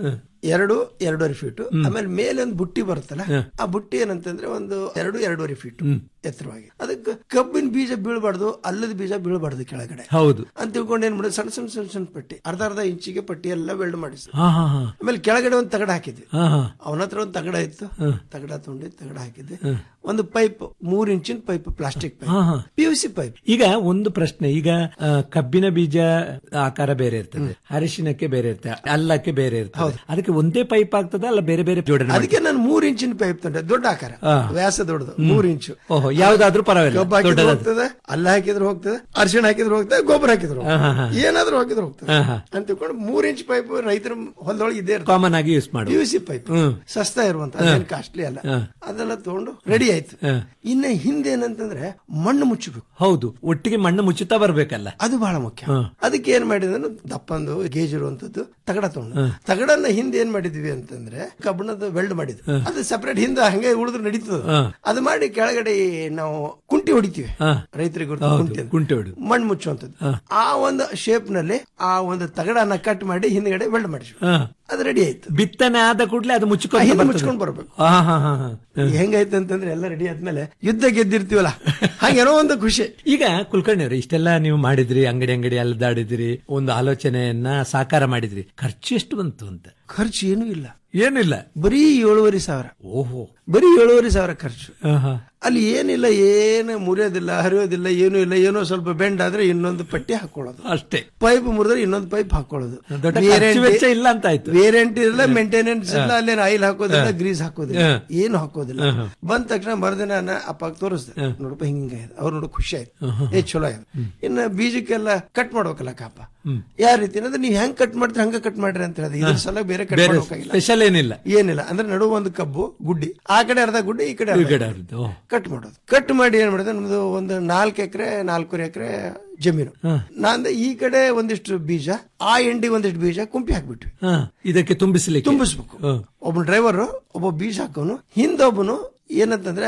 ಎರಡು ಎರಡೂವರೆ ಫೀಟ್ ಆಮೇಲೆ ಮೇಲೆ ಒಂದು ಬುಟ್ಟಿ ಬರುತ್ತಲ್ಲ ಆ ಬುಟ್ಟಿ ಏನಂತಂದ್ರೆ ಒಂದು ಎರಡು ಎರಡೂವರೆ ಫೀಟ್ ಎತ್ತರವಾಗಿ ಅದಕ್ಕೆ ಕಬ್ಬಿನ ಬೀಜ ಬೀಳ್ಬಾರ್ದು ಅಲ್ಲದ ಬೀಜ ಬೀಳ್ಬಾರ್ದು ಕೆಳಗಡೆ ಹೌದು ಅಂತ ತಿಳ್ಕೊಂಡು ಏನ್ ಮಾಡಿದ್ರು ಸಣ್ಣ ಸಣ್ಣ ಸಣ್ಣ ಸಣ್ಣ ಪಟ್ಟಿ ಅರ್ಧ ಅರ್ಧ ಇಂಚಿಗೆ ಪಟ್ಟಿ ಎಲ್ಲ ವೆಲ್ಡ್ ಮಾಡಿಸಿ ಹಾ ಹಾ ಹಾ ಆಮೇಲೆ ಕೆಳಗಡೆ ಒಂದು ತಗಡ ಹಾಕಿದ್ವಿ ಹಾ ಹಾ ಅವನ ಹತ್ರ ಒಂದು ತಗಡ ಇತ್ತು ತಗಡ ತಗೊಂಡು ತಗಡ ಹಾಕಿದ್ದೆ ಒಂದು ಪೈಪ್ ಮೂರ್ ಇಂಚಿನ ಪೈಪ್ ಪ್ಲಾಸ್ಟಿಕ್ ಪೈಪ್ ಹಾ, ಹಾ. ಪಿ ಯು ಸಿ ಪೈಪ್ ಈಗ ಒಂದು ಪ್ರಶ್ನೆ ಈಗ ಆ, ಕಬ್ಬಿನ ಬೀಜ ಆಕಾರ ಬೇರೆ ಇರ್ತದೆ ಅರಿಶಿನಕ್ಕೆ ಬೇರೆ ಇರ್ತದೆ ಅಲ್ಲಕ್ಕೆ ಬೇರೆ ಇರ್ತದೆ ಅದಕ್ಕೆ ಒಂದೇ ಪೈಪ್ ಆಗ್ತದ ಅಲ್ಲ ಬೇರೆ ಬೇರೆ ಜೋಡಣೆ ಮಾಡಿ- ಅದಕ್ಕೆ ನಾನು ಮೂರ್ ಇಂಚಿನ ಪೈಪ್ ತಂದೆ ದೊಡ್ಡ ಆಕಾರ ಹಾ. ವ್ಯಾಸ ದೊಡ್ಡದು ಮೂರ್ ಇಂಚು ಓಹೋ ಯಾವ್ದಾದ್ರೂ ಪರವಾಗಿಲ್ಲ ಕಬ್ಬು ಹಾಕಿದ್ರು ದೊಡ್ಡದಾದ್ರು. ಹೋಗ್ತದೆ ಅಲ್ಲ ಹಾಕಿದ್ರು ಹೋಗ್ತದೆ ಅರಿಶಿಣ ಹಾಕಿದ್ರು ಹೋಗ್ತದೆ ಗೊಬ್ಬರ ಹಾಕಿದ್ರು ಹೋಗ್ತದೆ. ಹಾ, ಹಾ, ಹಾ. ಏನಾದ್ರೂ ಹಾಕಿದ್ರು ಹೋಗ್ತದೆ ಹಾ, ಹಾ. ಅಂತ ತಿಳ್ಕೊಂಡು ಮೂರ್ ಇಂಚ್ ಪೈಪ್ ರೈತರ ಹೊಲದೊಳಗೆ ಇದೇ ಇರ್ತದೆ ಕಾಮನ್ ಆಗಿ ಯೂಸ್ ಮಾಡು ಪಿ ಯು ಸಿ ಪೈಪ್ ಹ್ಮ್. ಸಸ್ತಾ ಇರುವಂತ ಅದೇನು ಕಾಸ್ಟ್ಲಿ ಅಲ್ಲ ಹಾ. ಅದೆಲ್ಲ ತಗೊಂಡು ರೆಡಿ ಆಯ್ತು ಹಾ. ಇನ್ನ ಹಿಂದೆ ಏನಂತಂದ್ರೆ ಮಣ್ಣು ಮುಚ್ಚಬೇಕು ಹೌದು ಒಟ್ಟಿಗೆ ಮಣ್ಣು ಮುಚ್ಚುತ್ತಾ ಬರ್ಬೇಕಲ್ಲ ಅದು ಬಹಳ ಮುಖ್ಯ ಹಾ. ಅದಕ್ಕೆ ಏನ್ ಮಾಡಿದ್ರೆ ದಪ್ಪಂದು ಗೇಜ್ ಇರುವಂತದ್ದು ತಗಡ ತಗೊಂಡು ತಗಡನ್ನ ಹಿಂದೆ ಏನ್ ಮಾಡಿದ್ವಿ ಅಂತಂದ್ರೆ ಕಬ್ಬಣದ ವೆಲ್ಡ್ ಮಾಡಿದ್ವಿ ಅದು ಸಪರೇಟ್ ಹಿಂದೆ ಹಂಗೆ ಉಳಿದ್ರೆ ನಡೀತದ ಹಾ. ಅದು ಮಾಡಿ ಕೆಳಗಡೆ ನಾವು ಕುಂಟಿ ಹೊಡಿತೀವಿ ಹಾ. ರೈತರಿಗೆ ಗೊತ್ತು ಹೌದು, ಕುಂಟಿ ಅಂತ. ಕುಂಟೆ ಹೊಡೆದು ಮಣ್ಣು ಮುಚ್ಚುವಂಥದ್ದು ಆ ಒಂದು ಶೇಪ್ ನಲ್ಲಿ ಆ ಒಂದು ತಗಡನ್ನ ಕಟ್ ಮಾಡಿ ಹಿಂದ್ಗಡೆ ವೆಲ್ಡ್ ಮಾಡಿದ್ವಿ ಹಾ. ಅದು ರೆಡಿ ಆಯ್ತು ಬಿತ್ತನೆ ಆದ ಕೂಡಲೇ ಅದು ಆ ಮುಚ್ಚಿಕೊಂಡು ಹಿಂದೆ ಬರ್ತದೆ. ಮುಚ್ಕೊಂಡು ಬರ್ಬೇಕು ಹಾ ಹಾ ಹಾ ಹಾ ಹೆಂಗಾಯ್ತು ಅಂತಂದ್ರೆ ಎಲ್ಲ ರೆಡಿ ಆದ್ಮೇಲೆ ಯುದ್ಧ ಗೆದ್ದಿರ್ತೀವಲ್ಲ ಹಾಗೇನೋ ಒಂದು ಖುಷಿ ಈಗ ಕುಲಕರ್ಣಿ ಅವ್ರೆ ಇಷ್ಟೆಲ್ಲ ನೀವು ಮಾಡಿದ್ರಿ ಅಂಗಡಿ ಅಂಗಡಿ ಅಲ್ದಾಡಿದ್ರಿ ಒಂದು ಆಲೋಚನೆಯನ್ನ ಸಾಕಾರ ಮಾಡಿದ್ರಿ ಖರ್ಚು ಎಷ್ಟು ಬಂತು ಅಂತ ಖರ್ಚು ಏನೂ ಇಲ್ಲ ಏನಿಲ್ಲ ಬರೀ ಏಳುವರೆ ಸಾವಿರ ಓಹೋ ಬರೀ ಏಳುವರೆ ಸಾವಿರ ಖರ್ಚು ಹಾ, ಹಾ. ಅಲ್ಲಿ ಏನಿಲ್ಲ ಏನು ಮುರಿಯೋದಿಲ್ಲ ಹರಿಯೋದಿಲ್ಲ ಏನೂ ಇಲ್ಲ ಏನೋ ಸ್ವಲ್ಪ ಬೆಂಡ್ ಆದ್ರೆ ಇನ್ನೊಂದು ಪಟ್ಟಿ ಹಾಕೊಳ್ಳೋದು ಅಷ್ಟೇ ಪೈಪ್ ಮುರಿದ್ರೆ ಇನ್ನೊಂದು ಪೈಪ್ ಹಾಕೊಳ್ಳೋದು ದೊಡ್ಡ ಖರ್ಚು ವೆಚ್ಚ ಇಲ್ಲ ಅಂತ ಆಯ್ತು ವೇರೆಂಟ್ ಇಲ್ಲ ಮೇಂಟೆನೆನ್ಸ್ ಇಲ್ಲ ಅಲ್ಲೇನು ಆಯಿಲ್ ಹಾಕೋದಿಲ್ಲ ಗ್ರೀಸ್ ಹಾಕೋದಿಲ್ಲ ಹಾ. ಏನು ಹಾಕೋದಿಲ್ಲ ಹಾ. ಬಂದ ತಕ್ಷಣ ಮರುದಿನ ನಾ ಅಪ್ಪ ತೋರಿಸ್ದೆ ನೋಡಪ್ಪ ಹಿಂಗ ಅವ್ರು ನೋಡು ಖುಷಿ ಆಯ್ತು ಏ ಚಲೋ ಆಯ್ತು ಇನ್ನು ಬೀಜಕ್ಕೆಲ್ಲ ಕಟ್ ಮಾಡ್ಬೇಕಲ್ಲ ಕಾಪ ಯಾವ ರೀತಿ ಅಂದ್ರೆ ನೀವು ಹೆಂಗ್ ಕಟ್ ಮಾಡ್ತೀರಿ ಹಂಗ ಕಟ್ ಮಾಡ್ರಿ ಅಂತ ಹೇಳಿದ್ರೆ ಇದ್ರ ಹಾ. ಸಲ ಬೇರೆ ಕಟ್ ಬೇರೆ ಮಾಡೋಕಾಗಿಲ್ಲ ಸ್ಪೆಷಲ್ ಏನಿಲ್ಲ ಏನಿಲ್ಲ ಅಂದ್ರೆ ನಡು ಒಂದು ಕಬ್ಬು ಗುಡ್ಡಿ ಆ ಕಡೆ ಅರ್ಧ ಗುಡ್ಡಿ ಈ ಕಡೆ ಈ ಅರ್ಧ ಕಡೆ ಅರ್ಧ, ಓ. ಕಟ್ ಮಾಡೋದು ಕಟ್ ಮಾಡಿ ಏನ್ ಮಾಡಿದೆ ನಮ್ದು ಒಂದು ನಾಲ್ಕು ಎಕರೆ ನಾಲ್ಕೂವರೆ ಎಕರೆ ಜಮೀನು ನಾಂದ ಈ ಕಡೆ ಒಂದಿಷ್ಟು ಬೀಜ ಆ ಎಂಡಿ ಒಂದಿಷ್ಟು ಬೀಜ ಕುಂಪಿ ಹಾಕ್ಬಿಟ್ವಿ ಹಾ, ಇದಕ್ಕೆ ತುಂಬಿಸ್ಲಿಕ್ಕೆ ತುಂಬಿಸ್ಬೇಕು ಒಬ್ಬ ಡ್ರೈವರ್ ಒಬ್ಬ ಬೀಜ ಹಾಕೋನು ಹಿಂದೊಬ್ಬನು ಏನಂತಂದ್ರೆ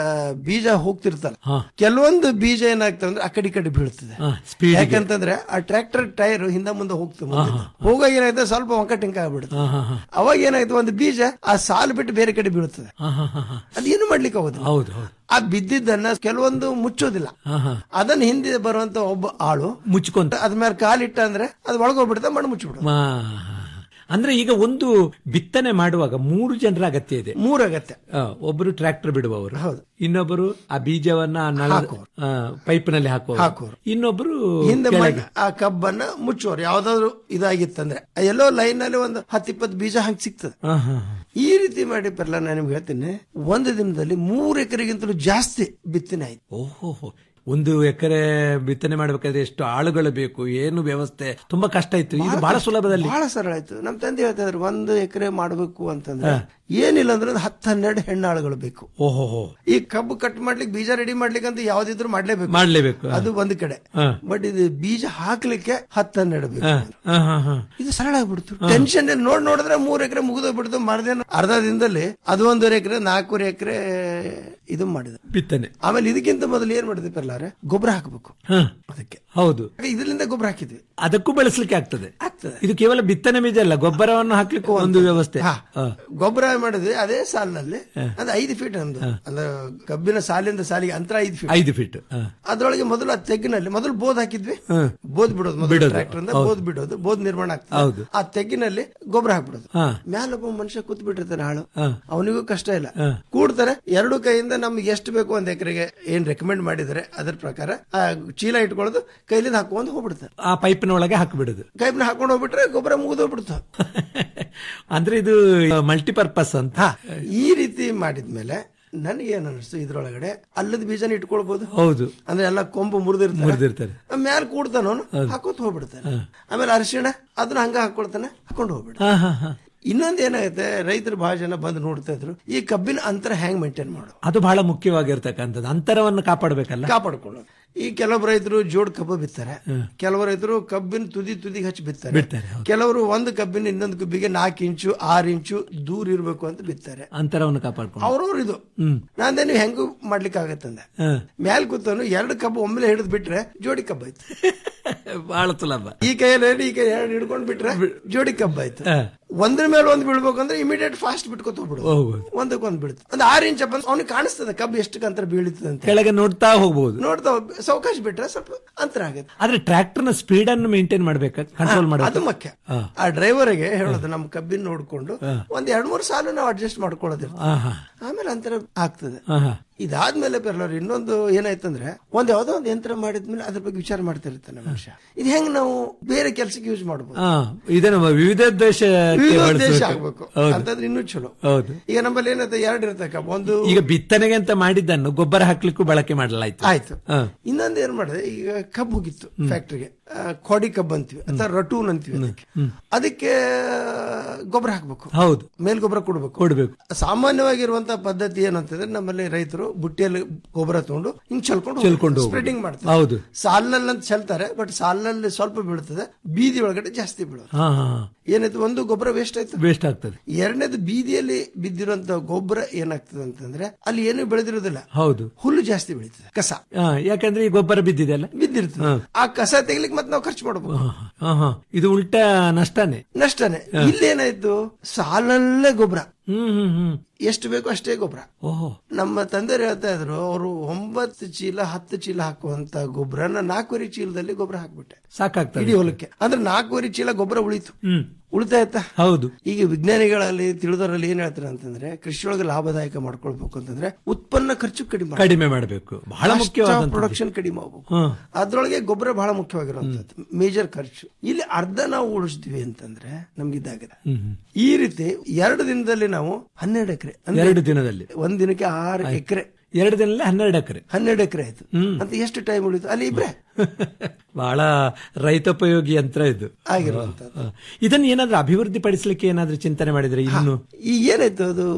ಬೀಜ ಹೋಗ್ತಿರ್ತಲ್ಲ ಕೆಲವೊಂದು ಬೀಜ ಏನಾಗ್ತದೆ ಅಂದ್ರೆ ಆ ಕಡೆ ಈ ಕಡೆ ಬೀಳ್ತದೆ ಹಾ, speed ಗೆ. ಯಾಕಂತಂದ್ರೆ ಆ ಟ್ರ್ಯಾಕ್ಟರ್ ಟೈರ್ ಹಿಂದ ಮುಂದೆ ಹೋಗ್ತದೆ ಮುಂದೆ. ಹೋಗಾಗ ಏನಾಯ್ತದೆ ಸ್ವಲ್ಪ ಒಂಕ ಟಿಂಕ ಆಗ್ಬಿಡುತ್ತೆ ಹಾ, ಹಾ, ಹಾ. ಅವಾಗ ಏನಾಯ್ತು ಒಂದು ಬೀಜ ಆ ಸಾಲು ಬಿಟ್ಟು ಬೇರೆ ಕಡೆ ಬೀಳುತ್ತದೆ ಹಾ, ಹಾ, ಹಾ, ಹಾ. ಅದೇನು ಮಾಡ್ಲಿಕ್ಕೆ ಆಗೋದಿಲ್ಲ ಹೌದು ಹೌದು ಆ ಬಿದ್ದಿದ್ದನ್ನ ಕೆಲವೊಂದು ಮುಚ್ಚೋದಿಲ್ಲ ಹಾ, ಹಾ. ಅದನ್ನ ಹಿಂದೆ ಬರುವಂತ ಒಬ್ಬ ಆಳು ಮುಚ್ಕೊಂತ ಅದ ಮೇಲೆ ಕಾಲಿಟ್ಟ ಅಂದ್ರೆ ಅದು ಒಳಗೋಗ್ಬಿಡುತ್ತೆ ಮಣ್ಣು ಮುಚ್ಚಿಬಿಡುತ್ತೆ ಮಾ- ಅಂದ್ರೆ ಈಗ ಒಂದು ಬಿತ್ತನೆ ಮಾಡುವಾಗ ಮೂರು ಜನರ ಅಗತ್ಯ ಇದೆ ಮೂರು ಅಗತ್ಯ ಆ, ಒಬ್ಬರು ಟ್ರ್ಯಾಕ್ಟರ್ ಬಿಡುವವರು ಹೌದು. ಇನ್ನೊಬ್ಬರು ಆ ಬೀಜವನ್ನ ನಳ ಪೈಪ್ ನಲ್ಲಿ ಹಾಕುವ ಹಾಕುವವರು. ಇನ್ನೊಬ್ಬರು ಹಿಂದೆ ಕೆಳಗೆ. ಮಣ್ಣು ಆ ಕಬ್ಬನ್ನ ಮುಚ್ಚೋರು ಯಾವ್ದಾದ್ರು ಇದಾಗಿತ್ತಂದ್ರೆ ಎಲ್ಲೋ ಲೈನ್ ನಲ್ಲಿ ಒಂದು ಹತ್ತಿಪ್ಪತ್ತು ಬೀಜ ಹಂಗ್ ಸಿಗ್ತದೆ ಹಾ, ಹಾ, ಹಾ. ಈ ರೀತಿ ಮಾಡಿ ಪರ್ಲ ನಾನು ನಿಮ್ಗೆ ಹೇಳ್ತೀನಿ ಒಂದು ದಿನದಲ್ಲಿ ಮೂರು ಎಕರೆಗಿಂತಲೂ ಜಾಸ್ತಿ ಬಿತ್ತನೆ ಆಯ್ತು ಓಹೋ ಒಂದು ಎಕರೆ ಬಿತ್ತನೆ ಮಾಡಬೇಕಾದ್ರೆ ಎಷ್ಟು ಆಳುಗಳು ಬೇಕು ಏನು ವ್ಯವಸ್ಥೆ ತುಂಬಾ ಕಷ್ಟ ಇತ್ತು ಇದು ಬಹಳ ಸುಲಭದಲ್ಲಿ ಬಹಳ ಸರಳ ಆಯ್ತು ನಮ್ ತಂದೆ ಹೇಳ್ತಾ ಇದ್ರು ಒಂದು ಎಕರೆ ಮಾಡಬೇಕು ಅಂತಂದ್ರೆ ಏನಿಲ್ಲ ಅಂದ್ರೆ ಒಂದು ಹತ್ತು ಹನ್ನೆರಡು ಹೆಣ್ಣಾಳುಗಳು ಬೇಕು ಓಹೋ ಈ ಕಬ್ಬು ಕಟ್ ಮಾಡ್ಲಿಕ್ಕೆ ಬೀಜ ರೆಡಿ ಮಾಡ್ಲಿಕ್ಕೆ ಅಂತ ಯಾವ್ದಿದ್ರು ಮಾಡ್ಲೇಬೇಕು ಮಾಡ್ಲೇಬೇಕು. ಅದು ಒಂದು ಕಡೆ ಹಾ. ಬಟ್ ಇದು ಬೀಜ ಹಾಕ್ಲಿಕ್ಕೆ ಹತ್ತು ಹನ್ನೆರಡು ಬೇಕು ಹಾ, ಹಾ, ಹಾ, ಹಾ. ಇದು ಸರಳ ಆಗ್ಬಿಡ್ತು ಟೆನ್ಷನ್ ನೋಡ್ ನೋಡಿದ್ರೆ ಮೂರ್ ಎಕರೆ ಮುಗಿದೋಗ್ಬಿಡ್ತು ಮರದೇನು ಅರ್ಧ ದಿನದಲ್ಲಿ ಅದು ಒಂದೂವರೆ ಎಕರೆ ನಾಲ್ಕೂವರೆ ಎಕರೆ ಇದು ಮಾಡಿದ ಬಿತ್ತನೆ ಆಮೇಲೆ ಇದಕ್ಕಿಂತ ಮೊದಲು ಏನ್ ಮಾಡಿದ್ವಿ ಪರ್ಲಾರೆ ಗೊಬ್ಬರ ಹಾಕಬೇಕು ಹಾ. ಅದಕ್ಕೆ ಹೌದು ಇದರಿಂದ ಗೊಬ್ಬರ ಹಾಕಿದ್ವಿ ಅದಕ್ಕೂ ಬಳಸಲಿಕ್ಕೆ ಆಗ್ತದೆ ಆಗ್ತದೆ ಇದು ಕೇವಲ ಬಿತ್ತನೆ ಬೀಜ ಅಲ್ಲ ಗೊಬ್ಬರವನ್ನು ಹಾಕ್ಲಿಕ್ಕೆ ಒಂದು ವ್ಯವಸ್ಥೆ ಹಾ. ಹಾ. ಗೊಬ್ಬರ ಮಾಡಿದ್ವಿ ಅದೇ ಸಾಲಿನಲ್ಲಿ ಅದು ಐದು ಫೀಟ್ ನಮ್ದು ಅಂದ್ರೆ ಕಬ್ಬಿನ ಸಾಲಿಂದ ಸಾಲಿಗೆ ಅಂತರ ಐದು ಫೀಟ್ ಐದು ಫೀಟ್ ಹಾ. ಅದ್ರೊಳಗೆ ಮೊದಲು ಆ ತೆಗ್ಗಿನಲ್ಲಿ ಮೊದಲು ಬೋದ್ ಹಾಕಿದ್ವಿ ಹಾ. ಬೋದ್ ಬಿಡೋದು ಮೊದಲು ಬಿಡೋದು. ಟ್ರ್ಯಾಕ್ಟರ್ ಇಂದ ಹೌದು. ಬೋದ್ ಬಿಡೋದು ಬೋದ್ ನಿರ್ಮಾಣ ಹೌದು. ಆಗ್ತದೆ ಆ ತೆಗ್ಗಿನಲ್ಲಿ ಗೊಬ್ಬರ ಹಾಕ್ಬಿಡೋದು ಹಾ. ಮ್ಯಾಲೊಬ್ಬ ಮನುಷ್ಯ ಕೂತ್ ಬಿಟ್ಟಿರ್ತಾನೆ ಆಳು ಹಾ. ಅವನಿಗೂ ಕಷ್ಟ ಇಲ್ಲ ಹಾ. ಕೂಡ್ತಾರೆ ಎರಡು ಕೈಯಿಂದ ನಮ್ಗೆ ಎಷ್ಟು ಬೇಕು ಒಂದ್ ಎಕರೆಗೆ ಏನ್ ರೆಕಮೆಂಡ್ ಮಾಡಿದರೆ ಅದ್ರ ಪ್ರಕಾರ ಆ ಚೀಲ ಇಟ್ಕೊಳ್ಳೋದು ಕೈಲಿಂದ ಹಾಕೊಂಡು ಹೋಗ್ಬಿಡ್ತಾರೆ ಆ ಪೈಪಿನೊಳಗೆ ಹಾಕಿಬಿಡುದು ಕೈಬ್ನ ಹಾಕೊಂಡು ಹೋಗ್ಬಿಟ್ರೆ ಗೊಬ್ಬರ ಮುಗಿದೋಗ್ಬಿಡ್ತು ಅಂದ್ರೆ ಇದು ಮಲ್ಟಿಪರ್ಪಸ್ ಅಂತ ಹಾ ಈ ರೀತಿ ಮಾಡಿದ್ಮೇಲೆ ನನಗೇನ್ ಅನಿಸ್ತು ಇದ್ರೊಳಗಡೆ ಅಲ್ಲದ ಬೀಜನ ಇಟ್ಕೊಳ್ಬಹುದು ಹೌದು ಅಂದ್ರೆ ಎಲ್ಲ ಕೊಂಬು ಮುರಿದಿರ್ತಾರೆ ಮುರಿದಿರ್ತಾರೆ ಮ್ಯಾಲ ಕೂಡ್ತಾನ ಅವನು ಹಾಕೋತ್ ಹೋಗ್ಬಿಡ್ತಾನೆ ಆಮೇಲೆ ಅರಿಶಿಣ ಅದನ್ನ ಹಂಗ ಹಾಕೊಳ್ತಾನೆ ಹಾಕೊಂಡು ಹೋಗ್ಬಿಡ ಹಾ ಹಾ ಹಾ ಇನ್ನೊಂದ್ ಏನಾಗುತ್ತೆ ರೈತರು ಬಹಳ ಜನ ಬಂದು ನೋಡ್ತಾ ಇದ್ರು ಈ ಕಬ್ಬಿನ ಅಂತರ ಹೆಂಗ್ ಮೇಂಟೈನ್ ಮಾಡು ಅದು ಬಹಳ ಮುಖ್ಯವಾಗಿರ್ತಕ್ಕಂಥದ್ದು ಅಂತರವನ್ನು ಕಾಪಾಡಬೇಕಲ್ಲ ಕಾಪಾಡ್ಕೊಳ್ಳೋದು ಈ ಕೆಲವೊಬ್ಬ ರೈತರು ಜೋಡ್ ಕಬ್ಬು ಬಿತ್ತಾರೆ ಕೆಲವು ರೈತರು ಕಬ್ಬಿನ ತುದಿ ತುದಿಗೆ ಹಚ್ಚಿ ಬಿತ್ತಾರೆ ಬಿಡ್ತಾರೆ, ಕೆಲವರು ಒಂದು ಕಬ್ಬಿನ ಇನ್ನೊಂದು ಕಬ್ಬಿಗೆ ನಾಲ್ಕು ಇಂಚು ಆರು ಇಂಚು ದೂರ ಇರಬೇಕು ಅಂತ ಬಿತ್ತಾರೆ ಅಂತರವನ್ನು ಕಾಪಾಡ್ಕೊಂಡು ಅವ್ರವ್ರ ಇದು ಹ್ಮ್ ನಾಂದೇ ನೀವು ಹೆಂಗು ಮಾಡ್ಲಿಕ್ಕೆ ಆಗತ್ತಂದೆ ಹಾ. ಮ್ಯಾಲ್ ಕೂತವನು ಎರಡು ಕಬ್ಬು ಒಮ್ಮೆಲೆ ಹಿಡಿದು ಬಿಟ್ರೆ ಜೋಡಿ ಕಬ್ಬ ಆಯ್ತು ಬಹಳ ಸುಲಭ ಈ ಕೈಯಲ್ಲಿ ಈ ಕೈ ಎರಡು ಹಿಡ್ಕೊಂಡು ಬಿಟ್ರೆ ಜೋಡಿ ಕಬ್ಬ ಆಯ್ತು ಹಾ. ಒಂದ್ರ ಮೇಲೆ ಒಂದು ಬೀಳ್ಬೇಕಂದ್ರೆ ಇಮಿಡಿಯೇಟ್ ಫಾಸ್ಟ್ ಬಿಟ್ಕೊತ ಹೋಗ್ಬಿಡು ಹೋಗ್ಬೋದು. ಒಂದಕ್ಕೊಂದು ಬೀಳುತ್ತೆ ಒಂದು ಆರು ಇಂಚ್ ಬಂದು ಅವ್ನಿಗೆ ಕಾಣಿಸ್ತದೆ ಕಬ್ಬು ಎಷ್ಟು ಅಂತರ ಬೀಳುತ್ತದೆ ಅಂತ ಕೆಳಗೆ ನೋಡ್ತಾ ಹೋಗ್ಬೋದು ನೋಡ್ತಾ ಹೋಗ್- ಸಾವಕಾಶ ಬಿಟ್ರೆ ಸ್ವಲ್ಪ ಅಂತರ ಆಗುತ್ತೆ ಆದ್ರೆ ಟ್ರ್ಯಾಕ್ಟರ್ ನ ಸ್ಪೀಡ್ ಅನ್ನು ಮೇಂಟೈನ್ ಮಾಡ್ಬೇಕಾ ಕಂಟ್ರೋಲ್ ಅದು ಮಾಡಬೇಕು ಮುಖ್ಯ ಆ ಡ್ರೈವರ್ಗೆ ಹೇಳೋದು ನಮ್ಮ ಕಬ್ಬಿನ ನೋಡ್ಕೊಂಡು ಒಂದ್ ಎರಡ್ ಮೂರು ಸಾಲು ನಾವು ಅಡ್ಜಸ್ಟ್ ಮಾಡ್ಕೊಳ್ಳೋದಿರ್ತದೆ ಹಾ ಹಾ ಆಮೇಲೆ ಅಂತರ ಆಗ್ತದೆ ಹಾ ಹಾ ಇದಾದ್ಮೇಲೆ ಪೆರ್ಲವ್ರು ಇನ್ನೊಂದು ಏನಾಯ್ತಂದ್ರೆ ಒಂದ್ ಯಾವ್ದೋ ಒಂದು ಯಂತ್ರ ಮಾಡಿದ್ಮೇಲೆ ಅದ್ರ ಬಗ್ಗೆ ವಿಚಾರ ಮಾಡ್ತಿರ್ತಾನೆ ಮನುಷ್ಯ ಇದು ಹೆಂಗ್ ನಾವು ಬೇರೆ ಕೆಲಸಕ್ಕೆ ಯೂಸ್ ಮಾಡಬಹುದು ಹಾ ಇದನ್ನು ವಿವಿಧ ದೇಶಕ್ಕೆ ವಿವಿಧ ದೇಶ ಬಳಸ್ಬೇಕು. ಆಗ್ಬೇಕು ಹೌದು ಅಂತಂದ್ರೆ ಇನ್ನೂ ಚಲೋ ಹೌದು ಈಗ ನಮ್ಮಲ್ಲಿ ಏನಂತ ಎರಡು ಇರ್ತಕ್ಕ ಒಂದು ಈಗ ಬಿತ್ತನೆಗೆ ಅಂತ ಮಾಡಿದ್ದನ್ನು ಗೊಬ್ಬರ ಹಾಕ್ಲಿಕ್ಕೂ ಬಳಕೆ ಮಾಡಲಾಯ್ತು ಆಯ್ತು ಹಾ. ಇನ್ನೊಂದು ಏನ್ ಮಾಡಿದೆ ಈಗ ಕಬ್ಬು ಹೋಗಿತ್ತು ಫ್ಯಾಕ್ಟ್ರಿಗೆ ಕೋಡಿ ಕಬ್ಬು ಅಂತೀವಿ ಅಥವಾ ರಟೂನ್ ಅಂತೀವಿ ಅದಕ್ಕೆ ಅದಕ್ಕೆ ಗೊಬ್ಬರ ಹಾಕ್ಬೇಕು ಹೌದು ಮೇಲ್ ಗೊಬ್ಬರ ಕೊಡ್ಬೇಕು ಕೊಡ್ಬೇಕು ಸಾಮಾನ್ಯವಾಗಿರುವಂತಹ ಪದ್ಧತಿ ಏನಂತಂದ್ರೆ ನಮ್ಮಲ್ಲಿ ರೈತರು ಬುಟ್ಟಿಯಲ್ಲಿ ಗೊಬ್ಬರ ತಗೊಂಡು ಹಿಂಗ್ ಚಲ್ಕೊಂಡು ಚೆಲ್ಕೊಂಡು ಹೋಗ್ಬೇಕು. ಸ್ಪ್ರೆಡಿಂಗ್ ಮಾಡ್ತಾರೆ ಹೌದು ಸಾಲಿನಲ್ಲಿ ಅಂತ ಚೆಲ್ತಾರೆ ಬಟ್ ಸಾಲಿನಲ್ಲಿ ಸ್ವಲ್ಪ ಬೀಳ್ತದೆ ಬೀದಿ ಒಳಗಡೆ ಜಾಸ್ತಿ ಬೀಳೋದು ಹಾ ಹಾ ಏನಾಯ್ತು ಒಂದು ಗೊಬ್ಬರ ವೇಸ್ಟ್ ಆಯ್ತು ವೇಸ್ಟ್ ಆಗ್ತದೆ ಎರಡನೇದು ಬೀದಿಯಲ್ಲಿ ಬಿದ್ದಿರುವಂತ ಗೊಬ್ಬರ ಏನಾಗ್ತದೆ ಅಂತಂದ್ರೆ ಅಲ್ಲಿ ಏನು ಬೆಳೆದಿರೋದಿಲ್ಲ ಹೌದು ಹುಲ್ಲು ಜಾಸ್ತಿ ಬೆಳೀತದೆ ಕಸ ಹಾ, ಯಾಕಂದ್ರೆ ಈ ಗೊಬ್ಬರ ಬಿದ್ದಿದೆ ಅಲ್ಲ ಬಿದ್ದಿರ್ತದೆ ಆ ಕಸ ತೆಗಿಲಿಕ್ಕೆ ಮತ್ತೆ ನಾವು ಖರ್ಚು ಮಾಡಬೇಕು ಹಾ ಹಾ ಇದು ಉಲ್ಟಾ ನಷ್ಟನೇ ನಷ್ಟನೇ ಇಲ್ಲೇನಾಯ್ತು ಸಾಲಲ್ಲೇ ಗೊಬ್ಬರ ಹ್ಮ್ ಹ್ಮ್ ಹ್ಮ್ ಎಷ್ಟು ಬೇಕು ಅಷ್ಟೇ ಗೊಬ್ಬರ ಓಹೋ ನಮ್ಮ ತಂದೆಯರು ಹೇಳ್ತಾ ಇದ್ರು ಅವರು ಒಂಬತ್ತು ಚೀಲ ಹತ್ತು ಚೀಲ ಹಾಕುವಂತ ಗೊಬ್ಬರನ ನಾಲ್ಕೂವರೆ ಚೀಲದಲ್ಲಿ ಗೊಬ್ಬರ ಹಾಕ್ಬಿಟ್ಟೆ ಸಾಕಾಗ್ತದೆ ಇಡೀ ಹೊಲಕ್ಕೆ ಅಂದ್ರೆ ನಾಲ್ಕೂವರೆ ಚೀಲ ಗೊಬ್ಬರ ಉಳಿತು ಹ್ಮ್ ಉಳಿತಾಯತ್ತ ಹೌದು ಈಗ ವಿಜ್ಞಾನಿಗಳಲ್ಲಿ ತಿಳಿದವರಲ್ಲಿ ಏನ್ ಹೇಳ್ತಾರೆ ಅಂತಂದ್ರೆ ಕೃಷಿಯೊಳಗೆ ಲಾಭದಾಯಕ ಮಾಡ್ಕೊಳ್ಬೇಕು ಅಂತಂದ್ರೆ ಉತ್ಪನ್ನ ಖರ್ಚು ಕಡಿಮೆ ಮಾಡ್ಬೇಕು. ಕಡಿಮೆ ಮಾಡಬೇಕು ಬಹಳ ಮುಖ್ಯವಾದಂತ ಪ್ರೊಡಕ್ಷನ್ ಕಡಿಮೆ ಆಗ್ಬೇಕು ಹ್ಮ್. ಅದ್ರೊಳಗೆ ಗೊಬ್ಬರ ಬಹಳ ಮುಖ್ಯವಾಗಿರುವಂತದ್ದು ಮೇಜರ್ ಖರ್ಚು ಇಲ್ಲಿ ಅರ್ಧ ನಾವು ಉಳಿಸ್ತೀವಿ ಅಂತಂದ್ರೆ ನಮ್ಗೆ ಇದಾಗಿದೆ ಹ್ಮ್ ಹ್ಮ್. ಈ ರೀತಿ ಎರಡು ದಿನದಲ್ಲಿ ನಾವು ಹನ್ನೆರಡು ಎಕರೆ ಎರಡು ದಿನದಲ್ಲಿ ಒಂದ್ ದಿನಕ್ಕೆ ಆರು ಎಕರೆ ಎರಡು ದಿನದಲ್ಲಿ ಹನ್ನೆರಡು ಎಕರೆ ಹನ್ನೆರಡು ಎಕರೆ ಆಯ್ತು ಅಂತ ಎಷ್ಟು ಟೈಮ್ ಉಳಿತು ಅಲ್ಲಿ ಇಬ್ರೆ ಬಹಳ ರೈತೋಪಯೋಗಿ ಯಂತ್ರ ಇದು ಆಗಿರುವಂತದ್ದು. ಹ. ಇದನ್ನ ಏನಾದ್ರೂ ಅಭಿವೃದ್ಧಿ ಪಡಿಸಲಿಕ್ಕೆ ಏನಾದ್ರೂ ಚಿಂತನೆ ಮಾಡಿದ್ರೆ ಇನ್ನು ಈಗ ಏನಾಯ್ತು ಅದು